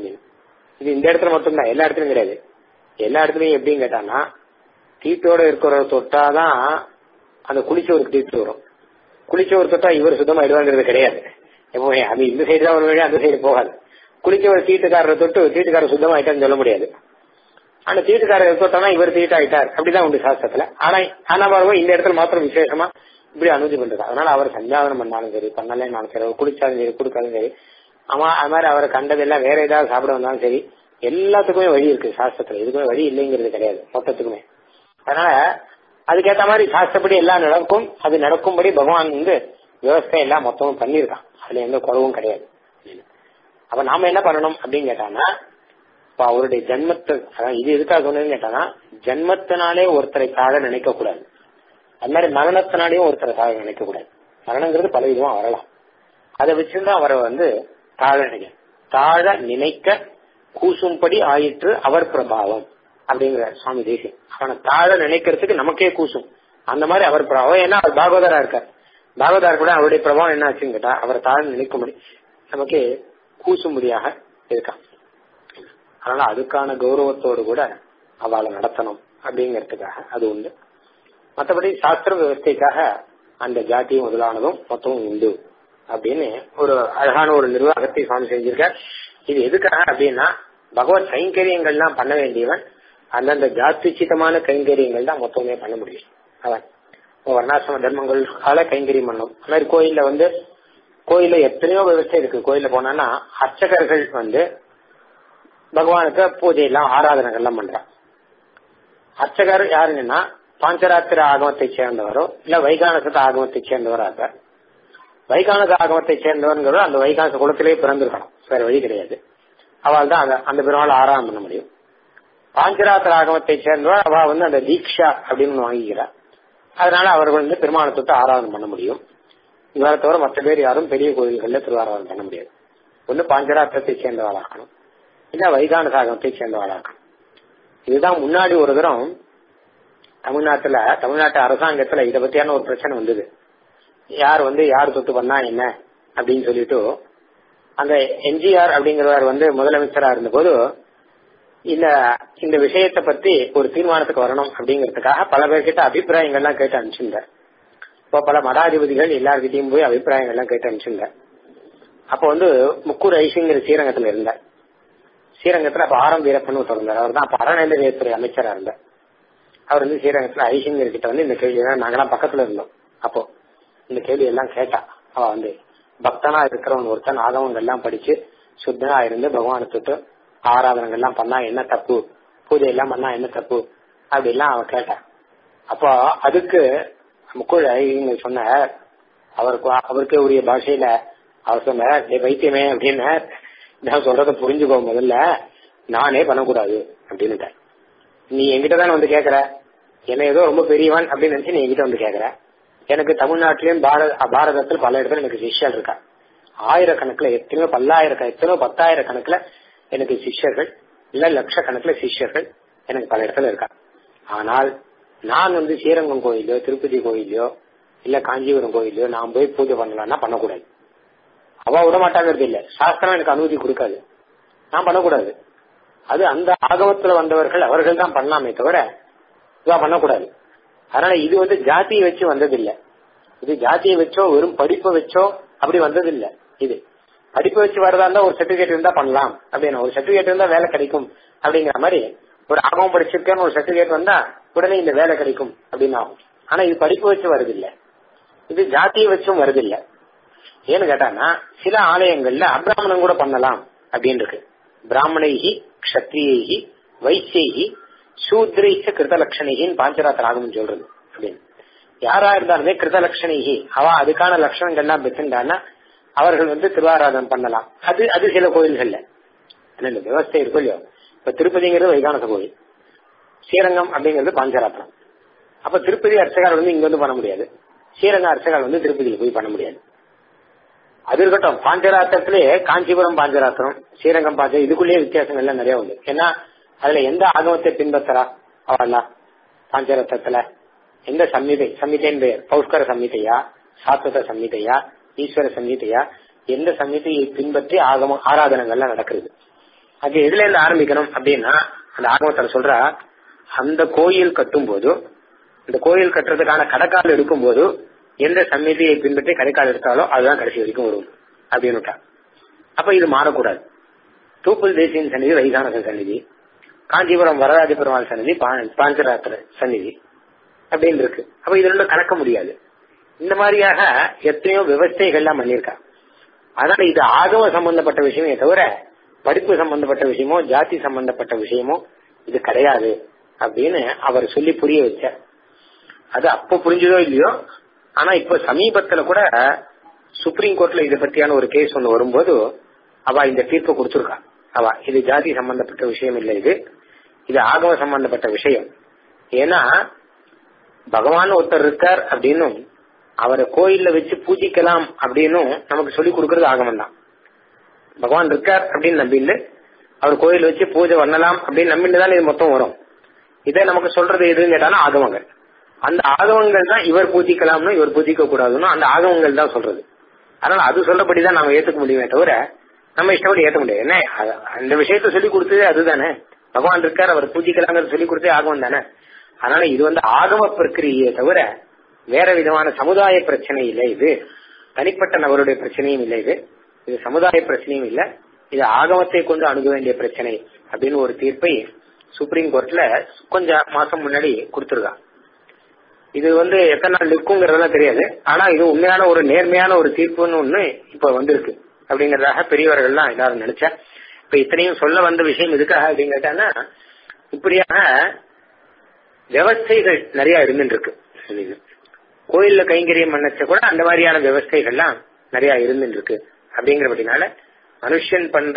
இது இந்த இடத்துல மட்டும்தான் எல்லா இடத்துலயும் கிடையாது எல்லா இடத்துலயும் எப்படின்னு கேட்டான்னா தீட்டோட இருக்கிற தொட்டாதான் அந்த குளிச்சவருக்கு தீட்டு வரும் குளிச்சவர் தொட்டா இவர் சுத்தமாயிடுவாங்கிறது கிடையாது எப்போ அது இந்த சைடு தான் ஒரு வழி அந்த சைடு போகாது குளிச்சவர் தீட்டுக்காரரை தொட்டு தீட்டுக்காரர் சுத்தமாயிட்டான்னு சொல்ல முடியாது ஆனா தீட்டுக்காரர் தொட்டனா இவர் தீட்டாயிட்டார் அப்படிதான் உண்டு சாஸ்திரத்துல ஆனா ஆனா பாருங்க இந்த இடத்துல மாத்திரம் விசேஷமா இப்படி அனுமதி பண்றது அதனால அவர் சஞ்சாவனம் பண்ணாலும் சரி பண்ணலன்னாலும் சரி அவர் குடிச்சாலும் சரி கொடுத்தாலும் சரி ஆமா அது மாதிரி அவரை கண்டதெல்லாம் வேற ஏதாவது சாப்பிட வந்தாலும் சரி எல்லாத்துக்குமே வழி இருக்கு சாஸ்திரத்துல எதுக்குமே வழி இல்லைங்கிறது கிடையாது மொத்தத்துக்குமே அதனால அதுக்கேற்ற மாதிரி சாஸ்திரப்படி எல்லாம் நடக்கும் அது நடக்கும்படி பகவான் வந்து விவசாயம் எல்லாம் மொத்தமும் பண்ணியிருக்கான் அதுல எந்த குறவும் கிடையாது அப்ப நாம என்ன பண்ணணும் அப்படின்னு கேட்டானா இப்ப அவருடைய ஜென்மத்தை அதான் இது எதுக்காக சொன்னதுன்னு கேட்டானா ஜென்மத்தினாலே ஒருத்தரை தாழ நினைக்க கூடாது அது மாதிரி மரணத்தினாலேயும் ஒருத்தரை தாழ நினைக்க கூடாது மரணங்கிறது பல விதமா வரலாம் அதை வச்சுதான் அவரை வந்து தாழ நினைக்க தாழ நினைக்க கூசும்படி ஆயிற்று அவர் பிரபாவம் அப்படிங்கிற சுவாமி தேசியம் அவனை தாழ நினைக்கிறதுக்கு நமக்கே கூசும் அந்த மாதிரி அவர் பிரபாவம் ஏன்னா அவர் பாகவதரா இருக்கார் பாகவதார் கூட அவருடைய பிரபாவம் என்ன ஆச்சுன்னு கேட்டா அவரை தாழ நினைக்கும்படி நமக்கு கூசும்படியாக இருக்கான் அதனால அதுக்கான கௌரவத்தோடு கூட அவளை நடத்தணும் அப்படிங்கறதுக்காக அது உண்டு மற்றபடி சாஸ்திர விவஸ்தைக்காக அந்த ஜாதி முதலானதும் மொத்தமும் உண்டு அப்படின்னு ஒரு அழகான ஒரு நிர்வாகத்தை சுவாமி செஞ்சிருக்கார் இது எதுக்காக அப்படின்னா பகவத் கைங்கரியங்கள்லாம் பண்ண வேண்டியவன் அந்தந்த ஜாத்திச்சிதமான கைங்கரியங்கள் தான் மொத்தமே பண்ண முடியும் அவன் வர்ணாசிரம தர்மங்களுக்கால கைங்கரியம் பண்ணும் அது மாதிரி கோயில்ல வந்து கோயில்ல எத்தனையோ விவசாயம் இருக்கு கோயில்ல போனான்னா அர்ச்சகர்கள் வந்து பகவானுக்கு பூஜை எல்லாம் ஆராதனைகள் எல்லாம் பண்றான் அர்ச்சகர் யாருங்கன்னா பாஞ்சராத்திர ஆகமத்தை சேர்ந்தவரோ இல்ல வைகானசத ஆகமத்தை சேர்ந்தவரோ இருக்கார் வைகானச ஆகமத்தை சேர்ந்தவர்கள் அந்த வைகானச குலத்திலேயே பிறந்திருக்கணும் வேற வழி கிடையாது அவள் தான் அந்த பெருமாள் ஆராதனை பண்ண முடியும் பாஞ்சராத்திர ஆகமத்தை சேர்ந்தவர் அவ வந்து அந்த தீக்ஷா அப்படின்னு வாங்கிக்கிறார் அதனால அவர்கள் வந்து பெருமாளை தொட்டு ஆராதனை பண்ண முடியும் இவரை தவிர மற்ற பேர் யாரும் பெரிய கோயில்கள்ல திருவாரூரம் பண்ண முடியாது ஒண்ணு பாஞ்சராத்திரத்தை சேர்ந்தவாளாக்கணும் இல்ல வைகான சாகமத்தை சேர்ந்தவாளாக்கணும் இதுதான் முன்னாடி ஒரு தரம் தமிழ்நாட்டுல தமிழ்நாட்டு அரசாங்கத்துல இதை பத்தியான ஒரு பிரச்சனை வந்தது யார் வந்து யார் சொத்து பண்ணா என்ன அப்படின்னு சொல்லிட்டு அங்க எம்ஜிஆர் அப்படிங்கிறவர் வந்து முதலமைச்சரா இருந்தபோது இந்த இந்த விஷயத்தை பத்தி ஒரு தீர்மானத்துக்கு வரணும் அப்படிங்கிறதுக்காக பல பேர்கிட்ட அபிப்பிராயங்கள்லாம் கேட்டு அனுப்பிச்சிருந்தார் இப்போ பல மடாதிபதிகள் எல்லார்கிட்டையும் போய் அபிப்பிராயங்கள்லாம் கேட்டு அனுப்பிச்சிருந்தார் அப்போ வந்து முக்கூர் ஐசிங்கிற ஸ்ரீரங்கத்துல இருந்தார் ஸ்ரீரங்கத்துல அப்ப ஆரம் வீரப்பன் இருந்தார் அவர் தான் அப்ப அறநிலையத்துறை அமைச்சரா இருந்தார் அவர் வந்து ஸ்ரீரங்கத்துல ஐசிங்கர் கிட்ட வந்து இந்த கேள்வி நாங்கெல்லாம் பக்கத்துல இருந்தோம் அப்போ இந்த கேள்வி எல்லாம் கேட்டா அவ வந்து பக்தனா இருக்கிறவன் ஒருத்தன் ஆகவங்கள் எல்லாம் படிச்சு சுத்தனா இருந்து பகவானை தொட்டு ஆராதனங்கள் எல்லாம் பண்ணா என்ன தப்பு பூஜை எல்லாம் பண்ணா என்ன தப்பு அப்படி எல்லாம் அவ கேட்டா அப்போ அதுக்கு முக்குள் ஐங்க சொன்னார் அவருக்கு அவருக்கே உரிய பாஷையில அவர் சொன்னார் "டேய் வைத்தியமே அப்படின்னு நான் சொல்றத புரிஞ்சுக்கோ முதல்ல நானே பண்ணக்கூடாது அப்படின்னு நீ என்கிட்ட தானே வந்து கேக்குற என்ன ஏதோ ரொம்ப பெரியவன் அப்படின்னு நினைச்சு நீ என்கிட்ட வந்து கேக்குற எனக்கு தமிழ்நாட்டிலயும் பாரத பாரதத்தில் பல இடத்துல எனக்கு சிஷ்யர் இருக்கா ஆயிரக்கணக்குல எத்தனையோ பல்லாயிரக்க எத்தனையோ பத்தாயிரக்கணக்குல எனக்கு சிஷ்யர்கள் இல்ல லட்சக்கணக்குல சிஷ்யர்கள் எனக்கு பல இடத்துல இருக்கா ஆனால் நான் வந்து ஸ்ரீரங்கம் கோயிலையோ திருப்பதி கோயிலையோ இல்ல காஞ்சிபுரம் கோயிலையோ நான் போய் பூஜை பண்ணலாம்னா பண்ணக்கூடாது அவ விட மாட்டாங்கிறது இல்ல சாஸ்திரம் எனக்கு அனுமதி கொடுக்காது நான் பண்ணக்கூடாது அது அந்த ஆகமத்துல வந்தவர்கள் அவர்கள் தான் பண்ணலாமே தவிர இவா பண்ணக்கூடாது அதனால இது வந்து ஜாதியை வச்சு வந்ததில்ல இது ஜாதியை வச்சோ வெறும் படிப்பை வச்சோ அப்படி வந்ததில்ல இது படிப்பை வச்சு வரதா இருந்தா ஒரு சர்டிபிகேட் இருந்தா பண்ணலாம் அப்படின்னு ஒரு சர்டிபிகேட் இருந்தா வேலை கிடைக்கும் அப்படிங்கிற மாதிரி ஒரு ஆகமம் படிச்சிருக்கேன்னு ஒரு சர்டிபிகேட் வந்தா உடனே இந்த வேலை கிடைக்கும் அப்படின்னு ஆகும் ஆனா இது படிப்பு வச்சு வருதில்ல இது ஜாதியை வச்சும் வருதில்ல ஏன்னு கேட்டானா சில ஆலயங்கள்ல அப்ராமணம் கூட பண்ணலாம் அப்படின்னு இருக்கு பிராமணைகி கஷத்ரியைகி வைசியைகி சூத்ரைச்ச கிருதலட்சணிகின்னு பாஞ்சராத்திர ஆகமம் சொல்றது அப்படின்னு யாரா இருந்தாலுமே கிருதலட்சணிகி அவ அதுக்கான லட்சணங்கள்லாம் பெற்றுண்டான்னா அவர்கள் வந்து திருவாராதனம் பண்ணலாம் அது அது சில கோயில்கள்ல இந்த விவசாயம் இருக்கும் இல்லையோ இப்ப திருப்பதிங்கிறது வைகானச கோயில் ஸ்ரீரங்கம் அப்படிங்கிறது பாஞ்சராத்திரம் அப்ப திருப்பதி அர்ச்சகர் வந்து இங்க வந்து பண்ண முடியாது ஸ்ரீரங்க அர்ச்சகர் வந்து திருப்பதியில போய் பண்ண முடியாது அது இருக்கட்டும் பாஞ்சராத்திரத்திலே காஞ்சிபுரம் பாஞ்சராத்திரம் ஸ்ரீரங்கம் பாஞ்ச இதுக்குள்ளேயே வித்தியாசங்கள்லாம் நிறைய உண்டு ஏன்னா அதுல எந்த ஆகமத்தை பின்பற்றா அவெல்லாம் பாஞ்சரத்தத்துல எந்த சம்மிதை சம்மிதைன்னு பெயர் பௌஷ்கர சம்மிதையா சாத்வத சம்மிதையா ஈஸ்வர சம்மிதையா எந்த சம்மிதையை பின்பற்றி ஆகம ஆராதனங்கள்லாம் நடக்கிறது அது எதுல இருந்து ஆரம்பிக்கணும் அப்படின்னா அந்த ஆகமத்துல சொல்ற அந்த கோயில் கட்டும் போது இந்த கோயில் கட்டுறதுக்கான கடைக்கால் எடுக்கும் போது எந்த சம்மிதியை பின்பற்றி கடைக்கால் எடுத்தாலோ அதுதான் கடைசி வரைக்கும் வரும் அப்படின்னு அப்ப இது மாறக்கூடாது தூப்புல் தேசியின் சன்னிதி வைகானக சன்னிதி காஞ்சிபுரம் வரராஜ பெருமாள் சன்னிதி பாஞ்சராத்திர சன்னிதி அப்படின்னு இருக்கு அப்ப இது ரெண்டும் கணக்க முடியாது இந்த மாதிரியாக எத்தனையோ விவசாயிகள்லாம் பண்ணியிருக்கா அதனால இது ஆகம சம்பந்தப்பட்ட விஷயமே தவிர படிப்பு சம்பந்தப்பட்ட விஷயமோ ஜாதி சம்பந்தப்பட்ட விஷயமோ இது கிடையாது அப்படின்னு அவர் சொல்லி புரிய வச்சார் அது அப்ப புரிஞ்சதோ இல்லையோ ஆனா இப்ப சமீபத்துல கூட சுப்ரீம் கோர்ட்ல இதை பத்தியான ஒரு கேஸ் ஒண்ணு வரும்போது அவ இந்த தீர்ப்பு கொடுத்திருக்கா அவ இது ஜாதி சம்பந்தப்பட்ட விஷயம் இல்லை இது இது ஆகம சம்பந்தப்பட்ட விஷயம் ஏன்னா பகவான் ஒருத்தர் இருக்கார் அப்படின்னும் அவரை கோயில்ல வச்சு பூஜிக்கலாம் அப்படின்னும் நமக்கு சொல்லி கொடுக்கறது ஆகமம் தான் பகவான் இருக்கார் அப்படின்னு நம்பிண்டு அவர் கோயில் வச்சு பூஜை பண்ணலாம் அப்படின்னு நம்பிட்டு தான் இது மொத்தம் வரும் இதை நமக்கு சொல்றது எதுன்னு கேட்டாலும் ஆகமங்கள் அந்த ஆகமங்கள் தான் இவர் பூஜிக்கலாம்னு இவர் பூஜிக்க கூடாதுன்னு அந்த ஆகமங்கள் தான் சொல்றது அதனால அது சொல்லப்படிதான் நாம ஏத்துக்க முடியுமே தவிர நம்ம இஷ்டப்படி ஏற்ற முடியாது என்ன அந்த விஷயத்த சொல்லி கொடுத்ததே அதுதானே பகவான் இருக்கார் அவர் பூஜிக்கலாங்கிறது சொல்லி கொடுத்தே ஆகமம் தானே அதனால இது வந்து ஆகம பிரக்கிரியே தவிர வேற விதமான சமுதாய பிரச்சனை இல்லை இது தனிப்பட்ட நபருடைய பிரச்சனையும் இல்லை இது இது சமுதாய பிரச்சனையும் இல்ல இது ஆகமத்தை கொண்டு அணுக வேண்டிய பிரச்சனை அப்படின்னு ஒரு தீர்ப்பை சுப்ரீம் கோர்ட்ல கொஞ்சம் மாசம் முன்னாடி கொடுத்துருக்கா இது வந்து எத்தனை நாள் நிற்குங்கிறதெல்லாம் தெரியாது ஆனா இது உண்மையான ஒரு நேர்மையான ஒரு தீர்ப்புன்னு ஒண்ணு இப்ப வந்திருக்கு அப்படிங்கறதாக பெரியவர்கள்லாம் எல்லாரும் நினைச்சா இப்ப இத்தனையும் சொல்ல வந்த விஷயம் எதுக்காக அப்படின்னு கேட்டான்னா இப்படியாக விவசாயிகள் நிறைய இருந்துட்டு இருக்கு கோயில்ல கைங்கரியம் பண்ணச்ச கூட அந்த மாதிரியான விவசாயிகள்லாம் நிறைய இருந்துட்டு இருக்கு அப்படிங்கிறபடினால மனுஷன் பண்ற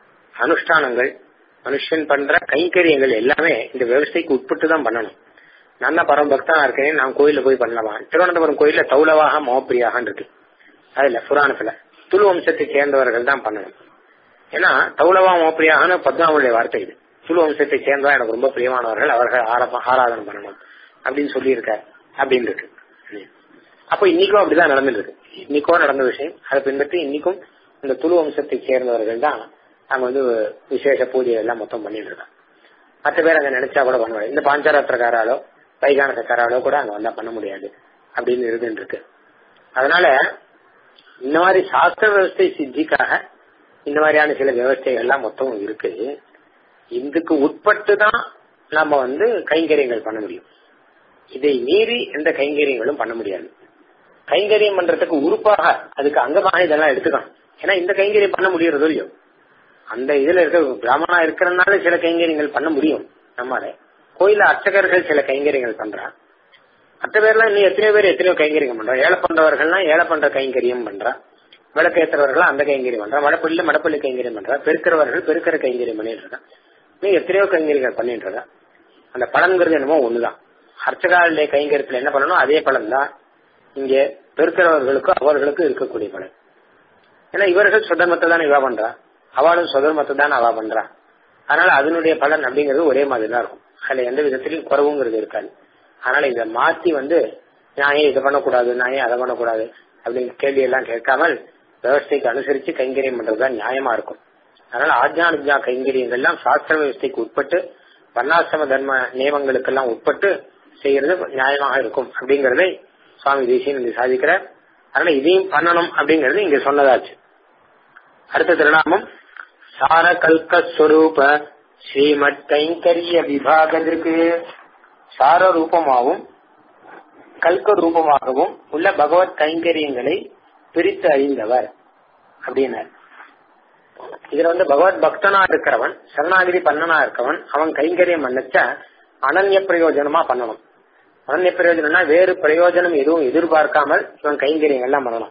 அனுஷ்டானங்கள் மனுஷன் பண்ற கைங்கரியங்கள் எல்லாமே இந்த விவசாயிக்கு உட்பட்டு தான் பண்ணணும் நான் தான் பரம பக்தனா இருக்கேன் நான் கோயில்ல போய் பண்ணலாமா திருவனந்தபுரம் கோயில்ல தௌலவாக மோப்பிரியாகன்னு இருக்கு அதுல புராணத்துல துளு வம்சத்தை சேர்ந்தவர்கள் தான் பண்ணணும் ஏன்னா தௌலவா மோப்பிரியாகனு பத்மாவுடைய வார்த்தை இது துளு வம்சத்தை சேர்ந்தவா எனக்கு ரொம்ப பிரியமானவர்கள் அவர்கள் ஆரா- ஆராதனை பண்ணணும் அப்படின்னு சொல்லியிருக்கார் அப்படின்னு இருக்கு அப்போ இன்னைக்கும் அப்படிதான் நடந்துட்டு இருக்கு இன்னைக்கும் நடந்த விஷயம் அதை பின்பற்றி இன்னைக்கும் இந்த துளு வம்சத்தை சேர்ந்தவர்கள் தான் அங்க வந்து விசேஷ பூஜை எல்லாம் மொத்தம் பண்ணிட்டு இருக்காங்க மற்ற பேர் அங்க நினைச்சா கூட பண்ண முடியாது இந்த பாஞ்சாரத்திரக்காராலோ வைகானசக்காராலோ கூட அங்க வந்தா பண்ண முடியாது அப்படின்னு இருந்துட்டு இருக்கு அதனால இந்த மாதிரி சாஸ்திர விவசாய சித்திக்காக இந்த மாதிரியான சில விவசாயிகள் எல்லாம் மொத்தம் இருக்கு இதுக்கு உட்பட்டு தான் நாம வந்து கைங்கரியங்கள் பண்ண முடியும் இதை மீறி எந்த கைங்கரியங்களும் பண்ண முடியாது கைங்கரியம் பண்றதுக்கு உறுப்பாக அதுக்கு அங்கமாக இதெல்லாம் எடுத்துக்கணும் ஏன்னா இந்த கைங்கரியம் பண்ண முடியறதோ இல்லையோ அந்த இதுல இருக்க பிராமணா இருக்கிறதுனால சில கைங்கரியங்கள் பண்ண முடியும் நம்மால கோயில அர்ச்சகர்கள் சில கைங்கரியங்கள் பண்றா மற்ற பேர்லாம் இன்னும் எத்தனையோ பேர் எத்தனையோ கைங்கரியம் பண்றா ஏழை பண்றவர்கள்லாம் ஏழை பண்ற கைங்கரியம் பண்றா விளக்கேற்றுறவர்கள் அந்த கைங்கரியம் பண்றா மடப்பள்ளி மடப்பள்ளி கைங்கரியம் பண்றா பெருக்கிறவர்கள் பெருக்கிற கைங்கரியம் பண்ணிட்டு இருக்கா இன்னும் எத்தனையோ கைங்கரியங்கள் பண்ணிட்டு இருக்கா அந்த பலன்கிறது என்னமோ ஒண்ணுதான் அர்ச்சகாலுடைய கைங்கரியத்துல என்ன பண்ணணும் அதே பலன் தான் இங்கே பெருக்கிறவர்களுக்கும் அவர்களுக்கும் இருக்கக்கூடிய பலன் ஏன்னா இவர்கள் சுதர்மத்தை தான் இவா பண்றா அவளும் சுதர்மத்தை தான் அவா பண்றா அதனால அதனுடைய பலன் அப்படிங்கிறது ஒரே மாதிரி தான் இருக்கும் அதுல எந்த விதத்திலையும் குறவுங்கிறது இருக்காது அதனால இதை மாத்தி வந்து நான் ஏன் இதை பண்ணக்கூடாது நான் ஏன் அதை பண்ணக்கூடாது அப்படின்னு கேள்வி எல்லாம் கேட்காமல் விவசாயிக்கு அனுசரிச்சு கைங்கரியம் பண்றதுதான் நியாயமா இருக்கும் அதனால ஆஜ்ஞானுஜா கைங்கரியங்கள் எல்லாம் சாஸ்திர விவசாயிக்கு உட்பட்டு வர்ணாசிரம தர்ம நியமங்களுக்கெல்லாம் உட்பட்டு செய்யறது நியாயமாக இருக்கும் அப்படிங்கறதை சுவாமி தேசியன் இங்க சாதிக்கிறார் அதனால இதையும் பண்ணணும் அப்படிங்கறது இங்க சொன்னதாச்சு அடுத்த திருநாமம் சார கல்க ஸ்வரூப ஸ்ரீமத் கைங்கரிய விபாகத்திற்கு சார ரூபமாகவும் கல்க ரூபமாகவும் உள்ள பகவத் கைங்கரியங்களை பிரித்து அறிந்தவர் அப்படின்னார் இதுல வந்து பகவத் பக்தனா இருக்கிறவன் சரணாகிரி பண்ணனா இருக்கவன் அவன் கைங்கரியம் பண்ணச்ச அனன்ய பிரயோஜனமா பண்ணணும் அனன்ய பிரயோஜனம்னா வேறு பிரயோஜனம் எதுவும் எதிர்பார்க்காமல் இவன் கைங்கரியம் எல்லாம் பண்ணணும்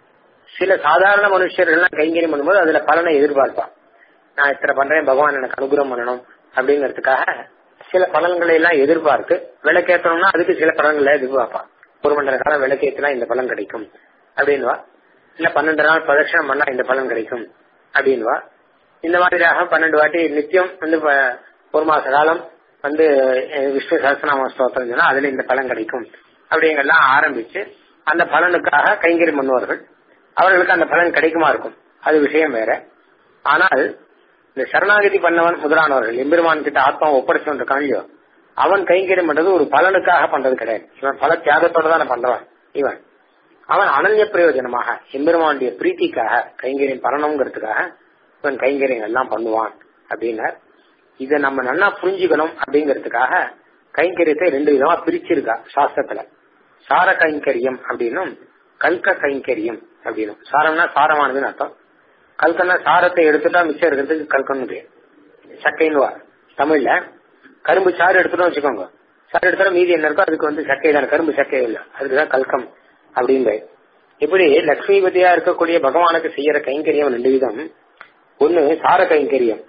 சில சாதாரண மனுஷர்கள்லாம் கைங்கரியம் பண்ணும்போது அதுல பலனை எதிர்பார்ப்பான் நான் இத்தனை பண்றேன் பகவான் எனக்கு அனுகிரகம் பண்ணணும் அப்படிங்கறதுக்காக சில பலன்களை எல்லாம் எதிர்பார்த்து விளக்கேற்றணும்னா அதுக்கு சில பலன்களை எதிர்பார்ப்பான் ஒரு மணி நேர காலம் விளக்கேற்றினா இந்த பலன் கிடைக்கும் அப்படின்வா இல்ல பன்னெண்டு நாள் பிரதட்சணம் பண்ணா இந்த பலன் கிடைக்கும் அப்படின்வா இந்த மாதிரியாக பன்னெண்டு வாட்டி நித்தியம் வந்து ப- ஒரு மாச காலம் வந்து அஹ், விஷ்ணு சஹஸ்ரநாம ஸ்தோத்திரம் சொன்னா அதுல இந்த பலன் கிடைக்கும் அப்படிங்கெல்லாம் ஆரம்பிச்சு அந்த பலனுக்காக கைங்கரியம் பண்ணுவார்கள் அவர்களுக்கு அந்த பலன் கிடைக்குமா இருக்கும் அது விஷயம் வேற ஆனால் இந்த சரணாகதி பண்ணவன் முதலானவர்கள் எம்பெருமான் கிட்ட ஆத்மா ஒப்படைச்சு இருக்கான் இல்லையோ அவன் கைங்கரியம் பண்றது ஒரு பலனுக்காக பண்றது கிடையாது இவன் பல தியாகத்தோட தானே பண்றவன் இவன் அவன் அனன்ய பிரயோஜனமாக எம்பெருமானுடைய பிரீத்திக்காக கைங்கரியம் பண்ணணுங்கிறதுக்காக இவன் கைங்கரியம் எல்லாம் பண்ணுவான் அப்படின்னார் இதை நம்ம நல்லா புரிஞ்சுக்கணும் அப்படிங்கிறதுக்காக கைங்கரியத்தை ரெண்டு விதமா பிரிச்சிருக்கா சாஸ்திரத்துல சார கைங்கரியம் அப்படின்னும் கல்க கைங்கரியம் அப்படின்னும் சாரம்னா சாரமானதுன்னு அர்த்தம் கல்கன்னா சாரத்தை எடுத்துட்டா மிச்சம் இருக்கிறதுக்கு கல்கன்னு பேர் சக்கைன்னு வா தமிழ்ல கரும்பு சாறு எடுத்துட்டோம் வச்சுக்கோங்க சாறு எடுத்தா மீதி என்ன இருக்கோ அதுக்கு வந்து சக்கை தானே கரும்பு சக்கை இல்ல அதுக்குதான் கல்கம் அப்படின்னு இப்படி லட்சுமிபதியா இருக்கக்கூடிய பகவானுக்கு செய்யற கைங்கரியம் ரெண்டு விதம் ஒண்ணு சார கைங்கரியம்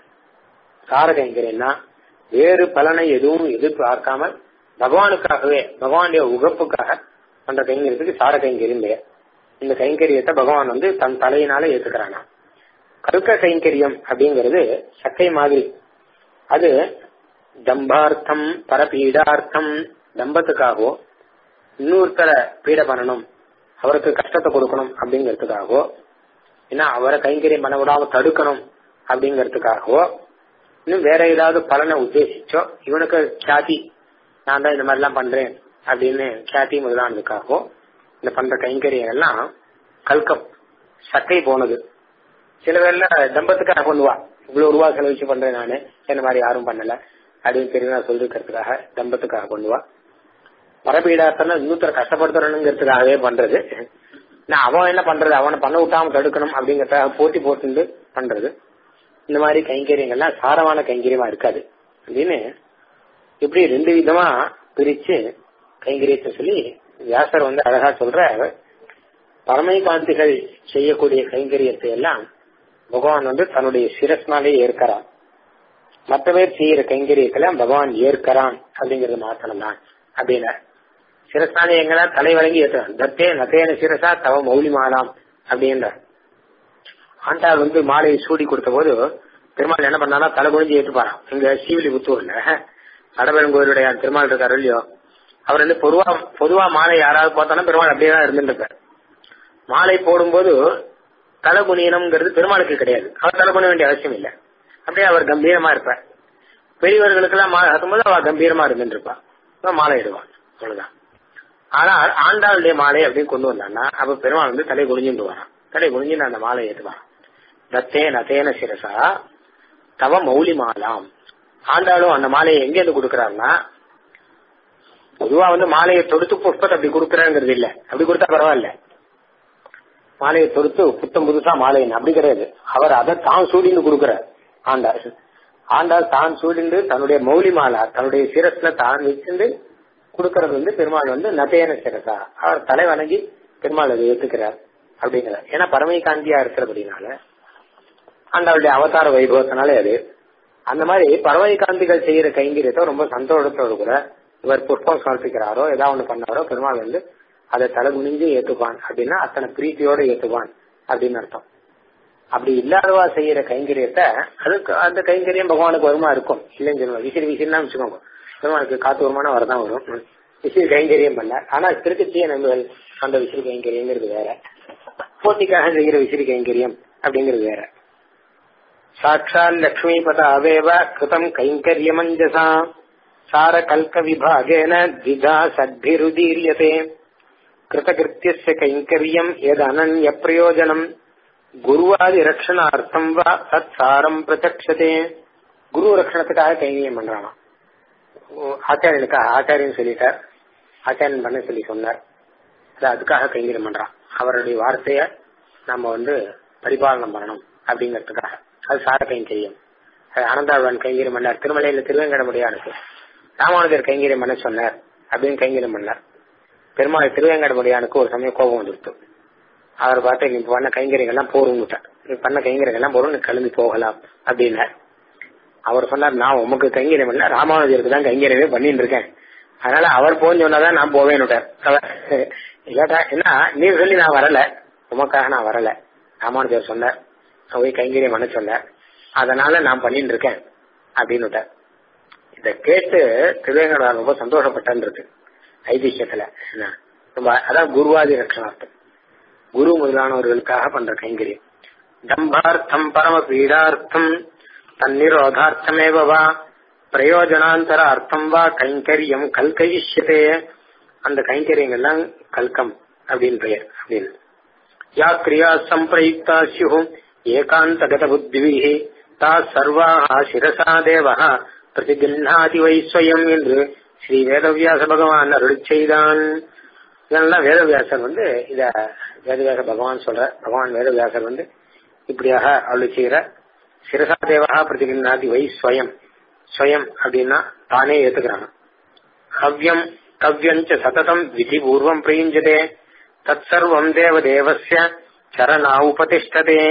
சார கைங்கரியம்னா வேறு பலனை எதுவும் எதிர்பார்க்காமல் பகவானுக்காகவே பகவானுடைய உகப்புக்காக அந்த கைங்கரியத்துக்கு சார கைங்கரியம் பெயர் இந்த கைங்கரியத்தை பகவான் வந்து தன் தலையினால ஏத்துக்கிறானா கல்க கைங்கரியம் அப்படிங்கிறது சக்கை மாதிரி அது தம்பார்த்தம் பரபீடார்த்தம் தம்பத்துக்காகவோ இன்னொருத்தர பீட பண்ணணும் அவருக்கு கஷ்டத்தை கொடுக்கணும் அப்படிங்கறதுக்காகவோ ஏன்னா அவரை கைங்கரியம் பண்ண விடாம தடுக்கணும் அப்படிங்கறதுக்காகவோ இன்னும் வேற ஏதாவது பலனை உத்தேசிச்சோ இவனுக்கு சாதி நான் தான் இந்த மாதிரி எல்லாம் பண்றேன் அப்படின்னு கியாதி முதலானதுக்காகவோ இந்த பண்ற கைங்கரியம் எல்லாம் கல்கம் சக்கை போனது சில பேர்ல தம்பத்துக்காக பண்ணுவா இவ்வளவு ரூபா செலவிச்சு பண்றேன் நானு என்ன மாதிரி யாரும் பண்ணல அப்படின்னு தெரியும் சொல்லிருக்கிறதுக்காக தம்பத்துக்காக பண்ணுவா பரபீடாத்தன இன்னொருத்தர கஷ்டப்படுத்தணுங்கிறதுக்காகவே பண்றது நான் அவன் என்ன பண்றது அவனை பண்ண விட்டாம தடுக்கணும் அப்படிங்கறதுக்காக போட்டி போட்டு பண்றது இந்த மாதிரி கைங்கரியங்கள்லாம் சாரமான கைங்கரியமா இருக்காது அப்படின்னு இப்படி ரெண்டு விதமா பிரிச்சு கைங்கரியத்தை சொல்லி வியாசர் வந்து அழகா சொல்ற பரமை காந்திகள் செய்யக்கூடிய கைங்கரியத்தை எல்லாம் பகவான் வந்து தன்னுடைய சிரஸ்னாலே ஏற்கிறான் மற்ற பேர் செய்யற கைங்கரியத்துல பகவான் ஏற்கிறான் அப்படிங்கறது மாத்திரம் தான் அப்படின்னா சிரஸ்தானே எங்கன்னா தலை வழங்கி ஏற்றுறான் தத்தே நத்தேன சிரசா தவ மௌலி மாலாம் அப்படின்றார் ஆண்டாள் வந்து மாலையை சூடி கொடுத்த போது பெருமாள் என்ன பண்ணானா தலை குனிஞ்சு ஏற்றுப்பாராம் இங்க ஸ்ரீவில்லிபுத்தூர்ல வடபெருங்கோயிலுடைய திருமால் இருக்காரு இல்லையோ அவர் வந்து பொதுவா பொதுவா மாலை யாராவது பார்த்தாலும் பெருமாள் அப்படியே தான் இருந்துட்டு இருப்பார் மாலை போடும்போது தலை குனியணுங்கிறது பெருமாளுக்கு கிடையாது அவர் தலை குனிய வேண்டிய அவசியம் இல்லை அப்படியே அவர் கம்பீரமா இருப்பார் பெரியவர்களுக்கெல்லாம் மாலை ஆக்கும்போது அவ கம்பீரமா இருந்துட்டு இருப்பா மாலை இடுவான் அவ்வளவுதான் ஆனா ஆண்டாளுடைய மாலை அப்படின்னு கொண்டு வந்தான்னா அப்ப பெருமாள் வந்து தலை குனிஞ்சுட்டு வரான் தலை குனிஞ்சு அந்த மாலை ஏற்றுவான் தத்தே நத்தேன சிரசா தவ மௌலி மாலாம் ஆண்டாளும் அந்த மாலையை எங்க இருந்து கொடுக்கறாருன்னா பொதுவா வந்து மாலையை தொடுத்து புஷ்பத்தை அப்படி கொடுக்கறாங்கிறது இல்ல அப்படி கொடுத்தா பரவாயில்ல மாலையை தொடுத்து புத்தம் புதுசா மாலை அப்படி கிடையாது அவர் அதை தான் சூடின்னு கொடுக்கிறார் ஆண்டாள் ஆண்டாள் தான் சூடிந்து தன்னுடைய மௌலி மாலா தன்னுடைய சிரஸ்ல தான் வச்சிருந்து கொடுக்கறது வந்து பெருமாள் வந்து நதேன சிரசா அவர் தலை வணங்கி பெருமாள் அதை ஏத்துக்கிறார் அப்படிங்கிறார் ஏன்னா பரமை காந்தியா இருக்கிறபடினால ஆண்டாளுடைய அவதார வைபவத்தினாலே அது அந்த மாதிரி பரமை காந்திகள் செய்யற கைங்கரியத்தை ரொம்ப சந்தோஷத்தோடு கூட இவர் புஷ்பம் சமர்ப்பிக்கிறாரோ ஏதாவது ஒண்ணு பண்ணாரோ பெருமாள் வந்து அதை தலை குனிஞ்சு ஏத்துப்பான் அப்படின்னா அத்தனை பிரீத்தியோட ஏத்துப்பான் அப்படின்னு அர்த்தம் அப்படி இல்லாதவா செய்யற கைங்கரியத்தை அதுக்கு அந்த கைங்கரியம் பகவானுக்கு வருமா இருக்கும் இல்லைன்னு சொல்லுவாங்க விசிறி விசிறினா வச்சுக்கோங்க பெருமாளுக்கு காத்து வருமானம் வரதான் வரும் விசிறி கைங்கரியம் பண்ண ஆனா திருக்கத்திய நம்ம அந்த விசிறி கைங்கரியங்கிறது வேற போட்டிக்காக செய்கிற விசிறி கைங்கரியம் அப்படிங்கிறது வேற சாட்சால் லக்ஷ்மிபத அவேவ கிருதம் கைங்கரியமஞ்சசா சார கல்க விபாகேன திதா சத்பிருதீரியதே கிருதகிருத்திய கைங்கரியம் எது அனன்ய பிரயோஜனம் குருவாதி ரட்சணார்த்தம் வா தத் சாரம் பிரதக்ஷதே குரு ரட்சணத்துக்காக கைங்கரியம் பண்றானா ஆச்சாரியனுக்காக ஆச்சாரியன் சொல்லிட்டார் ஆச்சாரியன் பண்ண சொல்லி சொன்னார் அது அதுக்காக கைங்கரியம் பண்றான் அவருடைய வார்த்தைய நம்ம வந்து பரிபாலனம் பண்ணணும் அப்படிங்கறதுக்காக அது சார கைங்கரியம் அது ஆனந்தாழ்வான் கைங்கரியம் பண்ணார் திருமலையில திருவேங்கடமுடியானுக்கு ராமானுஜர் கைங்கரியம் பண்ண சொன்னார் அப்படின்னு கைங்கரியம் பண்ணார் பெருமாள் திருவேங்கடமுடியானுக்கு ஒரு சமயம் கோபம் வந்துருத்து அவர் பார்த்து நீ பண்ண கைங்கரியங்கள்லாம் போருங்கிட்டார் நீ பண்ண கைங்கரியங்கள்லாம் போறோம் நீ கிளம்பி போகலாம் அப்படின்னார் அவர் சொன்னார் நான் உமக்கு கைங்கரியம் பண்ணல ராமானுஜருக்கு தான் கைங்கரியமே பண்ணிட்டு இருக்கேன் அதனால அவர் போன்னு சொன்னாதான் நான் போவேன்னுட்டார் இல்லாட்டா என்ன நீ சொல்லி நான் வரல உமக்காக நான் வரல ராமானுஜர் சொன்னார் போய் கைங்கரியம் பண்ண சொன்னார் அதனால நான் பண்ணிட்டு இருக்கேன் அப்படின்னு இத கேட்டு திருவேங்கடா ரொம்ப சந்தோஷப்பட்டன்றது ஐதிஹ்யத்துல ரொம்ப அதான் குருவாதி ரட்சணார்த்தம் குரு முதலானவர்களுக்காக பண்ற கைங்கரியம் தம்பார்த்தம் பரம பீடார்த்தம் தன்னிரோதார்த்தமேவ வா பிரயோஜனாந்தர அர்த்தம் வா கைங்கரியம் கல்கயிஷ்யதே அந்த கைங்கரியங்கள்லாம் கல்கம் அப்படின்னு பெயர் அப்படின்னு யா கிரியா சம்பிரயுக்தா சியு ஏகாந்தகத புத்திவிஹி தா சர்வாஹ சிரசா தேவஹ பிரதிகிருநாதி வை ஸ்வயம் என்று ஸ்ரீ வேதவியாச பகவான் அருள் செய்தான் இதெல்லாம் வேதவியாசர் வந்து இத வேதவியாச பகவான் சொல்ற பகவான் வேதவியாசர் வந்து இப்படியாக அருள் செய்யற சிரசா தேவா பிரதிகிருநாதி வை ஸ்வயம் ஸ்வயம் அப்படின்னா தானே ஏத்துக்கிறாங்க கவ்யம் கவ்யஞ்ச சததம் விதிபூர்வம் பிரயுஞ்சதே தத் சர்வம் தேவதேவஸ்ய சரணா உபதிஷ்டதே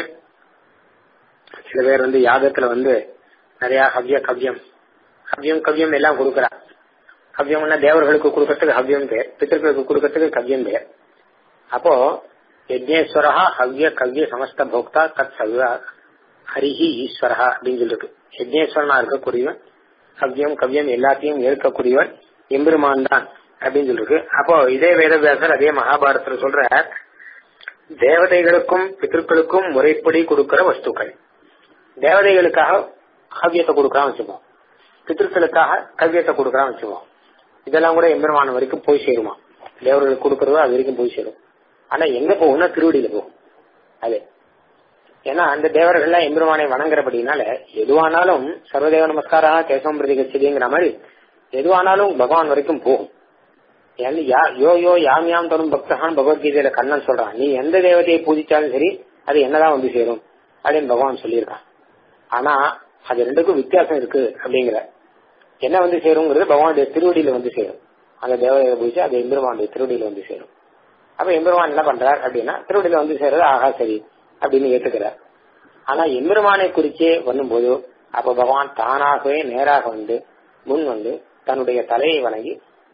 சில பேர் வந்து யாகத்துல வந்து நிறைய ஹவ்ய கவ்யம் கவ்யம் கவ்யம் எல்லாம் கொடுக்கறா கவ்யம்னா தேவர்களுக்கு கொடுக்கறதுக்கு ஹவ்யம் பேர் பித்தர்களுக்கு கொடுக்கறதுக்கு கவ்யம் பேர் அப்போ யஜ்னேஸ்வரா ஹவ்ய கவ்ய சமஸ்த போக்தா தத் சவ்ய ஹரிஹி ஈஸ்வரா அப்படின்னு சொல்லிருக்கு யஜ்னேஸ்வரனா இருக்கக்கூடியவன் கவ்யம் கவ்யம் எல்லாத்தையும் ஏற்கக்கூடியவன் எம்பெருமான் தான் அப்படின்னு சொல்லிருக்கு அப்போ இதே வேதவியாசர் அதே மகாபாரதத்துல சொல்ற தேவதைகளுக்கும் பித்தர்களுக்கும் முறைப்படி கொடுக்கிற வஸ்துக்கள் தேவதைகளுக்காக கவ்யத்தை கொடுக்கறான் வச்சுப்போம் பித்திருக்களுக்காக கவ்யத்தை கொடுக்கறான் வச்சுப்போம் இதெல்லாம் கூட எம்பெருமான வரைக்கும் போய் சேருமா தேவர்களுக்கு கொடுக்கறதோ அது வரைக்கும் போய் சேரும் ஆனா எங்க போகும்னா திருவடியில போகும் அது ஏன்னா அந்த தேவர்கள்லாம் எம்பெருமானை வணங்குறபடினால எதுவானாலும் சர்வதேவ நமஸ்காரா கேசவம் பிரதிகச்சதிங்கிற மாதிரி எதுவானாலும் பகவான் வரைக்கும் போகும் யோ யோ யாம் யாம் தரும் பக்தகான் பகவத்கீதையில கண்ணன் சொல்றான் நீ எந்த தேவதையை பூஜிச்சாலும் சரி அது என்னதான் வந்து சேரும் அப்படின்னு பகவான் சொல்லியிருக்கான் ஆனா அது ரெண்டுக்கும் வித்தியாசம் இருக்கு அப்படிங்கிற என்ன வந்து சேருங்கிறது பகவானுடைய திருவடியில வந்து சேரும் அந்த தேவதையை பூஜை அது எம்பெருமானுடைய திருவடியில வந்து சேரும் அப்ப எம்பெருமான் என்ன பண்றார் அப்படின்னா திருவடியில வந்து சேர்றது ஆகா சரி அப்படின்னு ஏத்துக்கிறார் ஆனா எம்பெருமானை குறிச்சே பண்ணும்போது அப்ப பகவான் தானாகவே நேராக வந்து முன் வந்து தன்னுடைய தலையை வணங்கி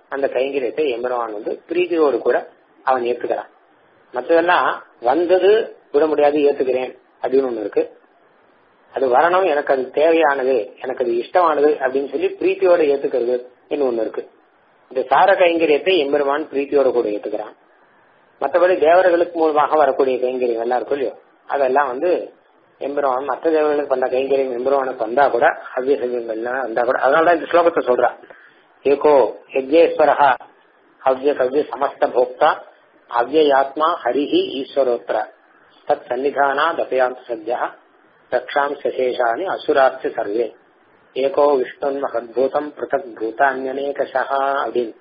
அந்த கைங்கரியத்தை எம்பெருமான் வந்து பிரீதியோடு கூட அவன் ஏத்துக்கிறான் மற்றதெல்லாம் வந்தது விட முடியாது ஏத்துக்கிறேன் அப்படின்னு ஒண்ணு இருக்கு அது வரணும் எனக்கு அது தேவையானது எனக்கு அது இஷ்டமானது அப்படின்னு சொல்லி பிரீத்தியோட ஏத்துக்கிறது இன்னும் ஒண்ணு இருக்கு இந்த சார கைங்கரியத்தை எம்பெருமான் பிரீத்தியோட கூட ஏத்துக்கிறான் மற்றபடி தேவர்களுக்கு மூலமாக வரக்கூடிய கைங்கரியங்கள் எல்லாம் இருக்கும் இல்லையோ அதெல்லாம் வந்து எம்பெருமான் மற்ற தேவர்களுக்கு பண்ண கைங்கரியம் எம்பெருமானுக்கு வந்தா கூட அவ்விய சங்கங்கள்லாம் வந்தா கூட அதனாலதான் இந்த ஸ்லோகத்தை சொல்றா ஏகோ யஜ்யேஸ்வரஹா அவ்ய கவ்ய சமஸ்த போக்தா அவ்யயாத்மா ஹரிஹி ஈஸ்வரோத்திர தத் சன்னிதானா தபயாந்த சத்யா ரக்ஷாம் சசேஷானி அசுரார்த்த சர்வே ஏகோ விஷ்ணுன் மகத்பூதம் பிருத்தக் பூதான்யநேகஷா அப்படின்னு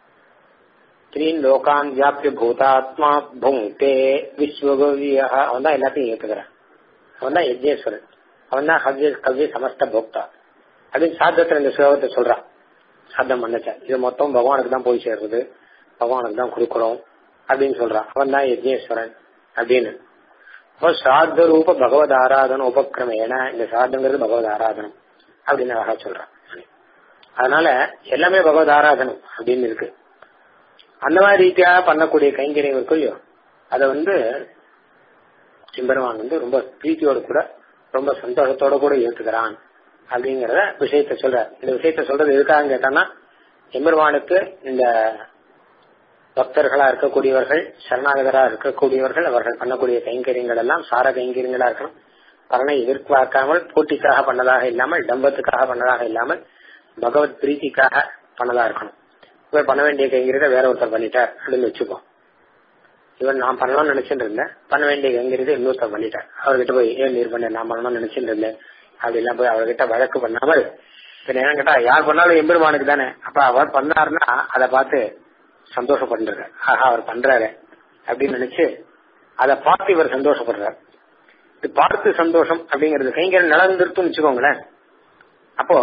த்ரீன் லோகான் வியாபிய பூதாத்மா புங்கே விஸ்வகவிய அவன் தான் எல்லாத்தையும் ஏத்துக்கிறான் அவன் தான் யஜ்னேஸ்வரன் அவன் தான் ஹவ்ய கவ்ய சமஸ்த போக்தா அப்படின்னு சாத்தத்துல இந்த ஸ்லோகத்தை சொல்றான் சாத்தம் பண்ணச்சா இது மொத்தம் பகவானுக்கு தான் போய் சேர்றது பகவானுக்கு தான் கொடுக்கறோம் அப்படின்னு சொல்றான் அவன் தான் யஜ்னேஸ்வரன் அப்படின்னு அப்போ சாத்த ரூப பகவத் ஆராதன உபக்கிரமேன இந்த சாத்தங்கிறது பகவத் ஆராதனம் அப்படின்னு அழகா சொல்றான் அதனால எல்லாமே பகவத் ஆராதனம் அப்படின்னு இருக்கு அந்த மாதிரி ரீதியா பண்ணக்கூடிய கைங்கரியம் இருக்கும் இல்லையோ அதை வந்து சிம்பெருமான் வந்து ரொம்ப பிரீத்தியோட கூட ரொம்ப சந்தோஷத்தோட கூட ஏத்துக்கிறான் அப்படிங்கறத விஷயத்த சொல்ற இந்த விஷயத்த சொல்றது எதுக்காக கேட்டான்னா எம்பெருமானுக்கு இந்த பக்தர்களா இருக்கக்கூடியவர்கள் சரணாகதரா இருக்கக்கூடியவர்கள் அவர்கள் பண்ணக்கூடிய கைங்கரியங்கள் எல்லாம் சார கைங்கரியங்களா இருக்கணும் பலனை எதிர்பார்க்காமல் போட்டிக்காக பண்ணதாக இல்லாமல் டம்பத்துக்காக பண்ணதாக இல்லாமல் பகவத் பிரீத்திக்காக பண்ணதா இருக்கணும் இவர் பண்ண வேண்டிய கைங்கிறத வேற ஒருத்தர் பண்ணிட்டார் அப்படின்னு வச்சுப்போம் இவன் நான் பண்ணலாம்னு நினைச்சிட்டு இருந்தேன் பண்ண வேண்டிய கைங்கிறத இன்னொருத்தர் பண்ணிட்டார் அவர்கிட்ட போய் ஏன் நீர் பண்ண நான் பண்ணணும்னு நினைச்சிட்டு இருந்தேன் அப்படி எல்லாம் போய் அவர்கிட்ட வழக்கு பண்ணாமல் பின்ன என்ன கேட்டா யார் பண்ணாலும் எம்பெருமானுக்கு தானே அப்ப அவர் பண்ணாருன்னா அதை பார்த்து சந்தோஷப்படுறாரு ஆஹா அவர் பண்றாரு அப்படின்னு நினைச்சு அதை பார்த்து இவர் சந்தோஷப்படுறார் இது பார்த்து சந்தோஷம் அப்படிங்கிறது கைங்கரியம் நடந்துருத்துன்னு வச்சுக்கோங்களேன் அப்போ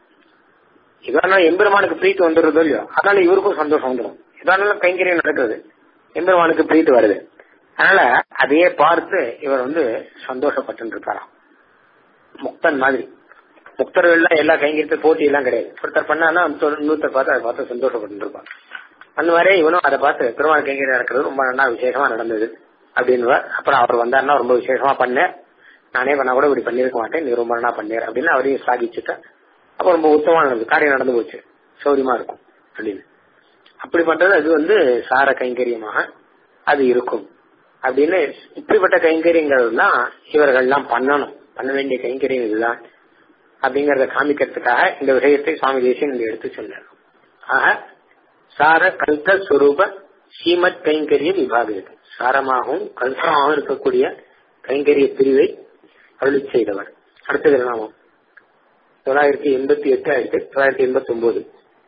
இதனால எம்பெருமானுக்கு பிரீத்தி வந்துடுறதோ இல்லையோ அதனால இவருக்கும் சந்தோஷம் வந்துடும் இதனால கைங்கரியம் நடக்கிறது எம்பெருமானுக்கு பிரீத்தி வருது அதனால அதையே பார்த்து இவர் வந்து சந்தோஷப்பட்டு இருக்காராம் முக்தன் மாதிரி முக்தர்கள் எல்லா கைங்கரியத்தை போட்டி எல்லாம் கிடையாது ஒருத்தர் பண்ணானா இன்னொருத்தர் பார்த்து அதை பார்த்து சந்தோஷப்பட்டு இருப்பான் அந்த மாதிரி இவனும் அதை பார்த்து பெருமாள் கைங்கரியம் நடக்கிறது ரொம்ப நல்லா விசேஷமா நடந்தது அப்படின்னு அப்புறம் அவர் வந்தாருன்னா ரொம்ப விசேஷமா பண்ணேன் நானே பண்ணா கூட இப்படி பண்ணிருக்க மாட்டேன் நீ ரொம்ப நல்லா பண்ணேர் அப்படின்னு அவரையும் சாதிச்சுட்டேன் அப்ப ரொம்ப உத்தமமா நடந்தது காரியம் நடந்து போச்சு சௌரியமா இருக்கும் அப்படின்னு அப்படி பண்றது அது வந்து சார கைங்கரியமாக அது இருக்கும் அப்படின்னு இப்படிப்பட்ட கைங்கரியங்கள் தான் இவர்கள் எல்லாம் பண்ணணும் பண்ண வேண்டிய கைங்கரியம் இதுதான் அப்படிங்கறத காமிக்கிறதுக்காக இந்த விஷயத்தை சுவாமி தேசியம் இங்க எடுத்து சொன்னார் ஆக சார கல்க ஸ்வரூப ஸ்ரீமத் கைங்கரிய விபாகம் இருக்கு சாரமாகவும் கல்சமாகவும் இருக்கக்கூடிய கைங்கரிய பிரிவை அருளி செய்தவர் அடுத்தது நாமம் தொள்ளாயிரத்தி எண்பத்தி எட்டு ஆயிரத்தி தொள்ளாயிரத்தி எண்பத்தி ஒன்பது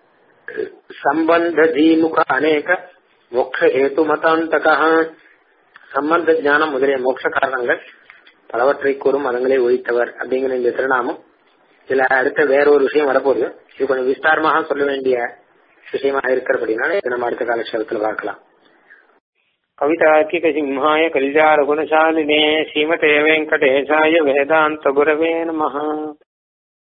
சம்பந்த தீமுக அநேக மோக்ஷ ஹேத்து மதாந்தக சம்பந்த ஜானம் முதலிய மோட்ச காரணங்கள் பலவற்றை கூறும் மதங்களை ஒழித்தவர் அப்படிங்கிற இந்த திருநாமம் இதுல அடுத்த வேற ஒரு விஷயம் வரப்போகுது இது கொஞ்சம் விஸ்தாரமாக சொல்ல வேண்டிய விஷயமா இருக்கிறபடினால இதை நம்ம அடுத்த காலட்சேபத்தில் பார்க்கலாம் கவிதாக்கிக சிம்ஹாய கல்யாண குணசாலினே ஸ்ரீமதே வெங்கடேசாய வேதாந்த குரவே நம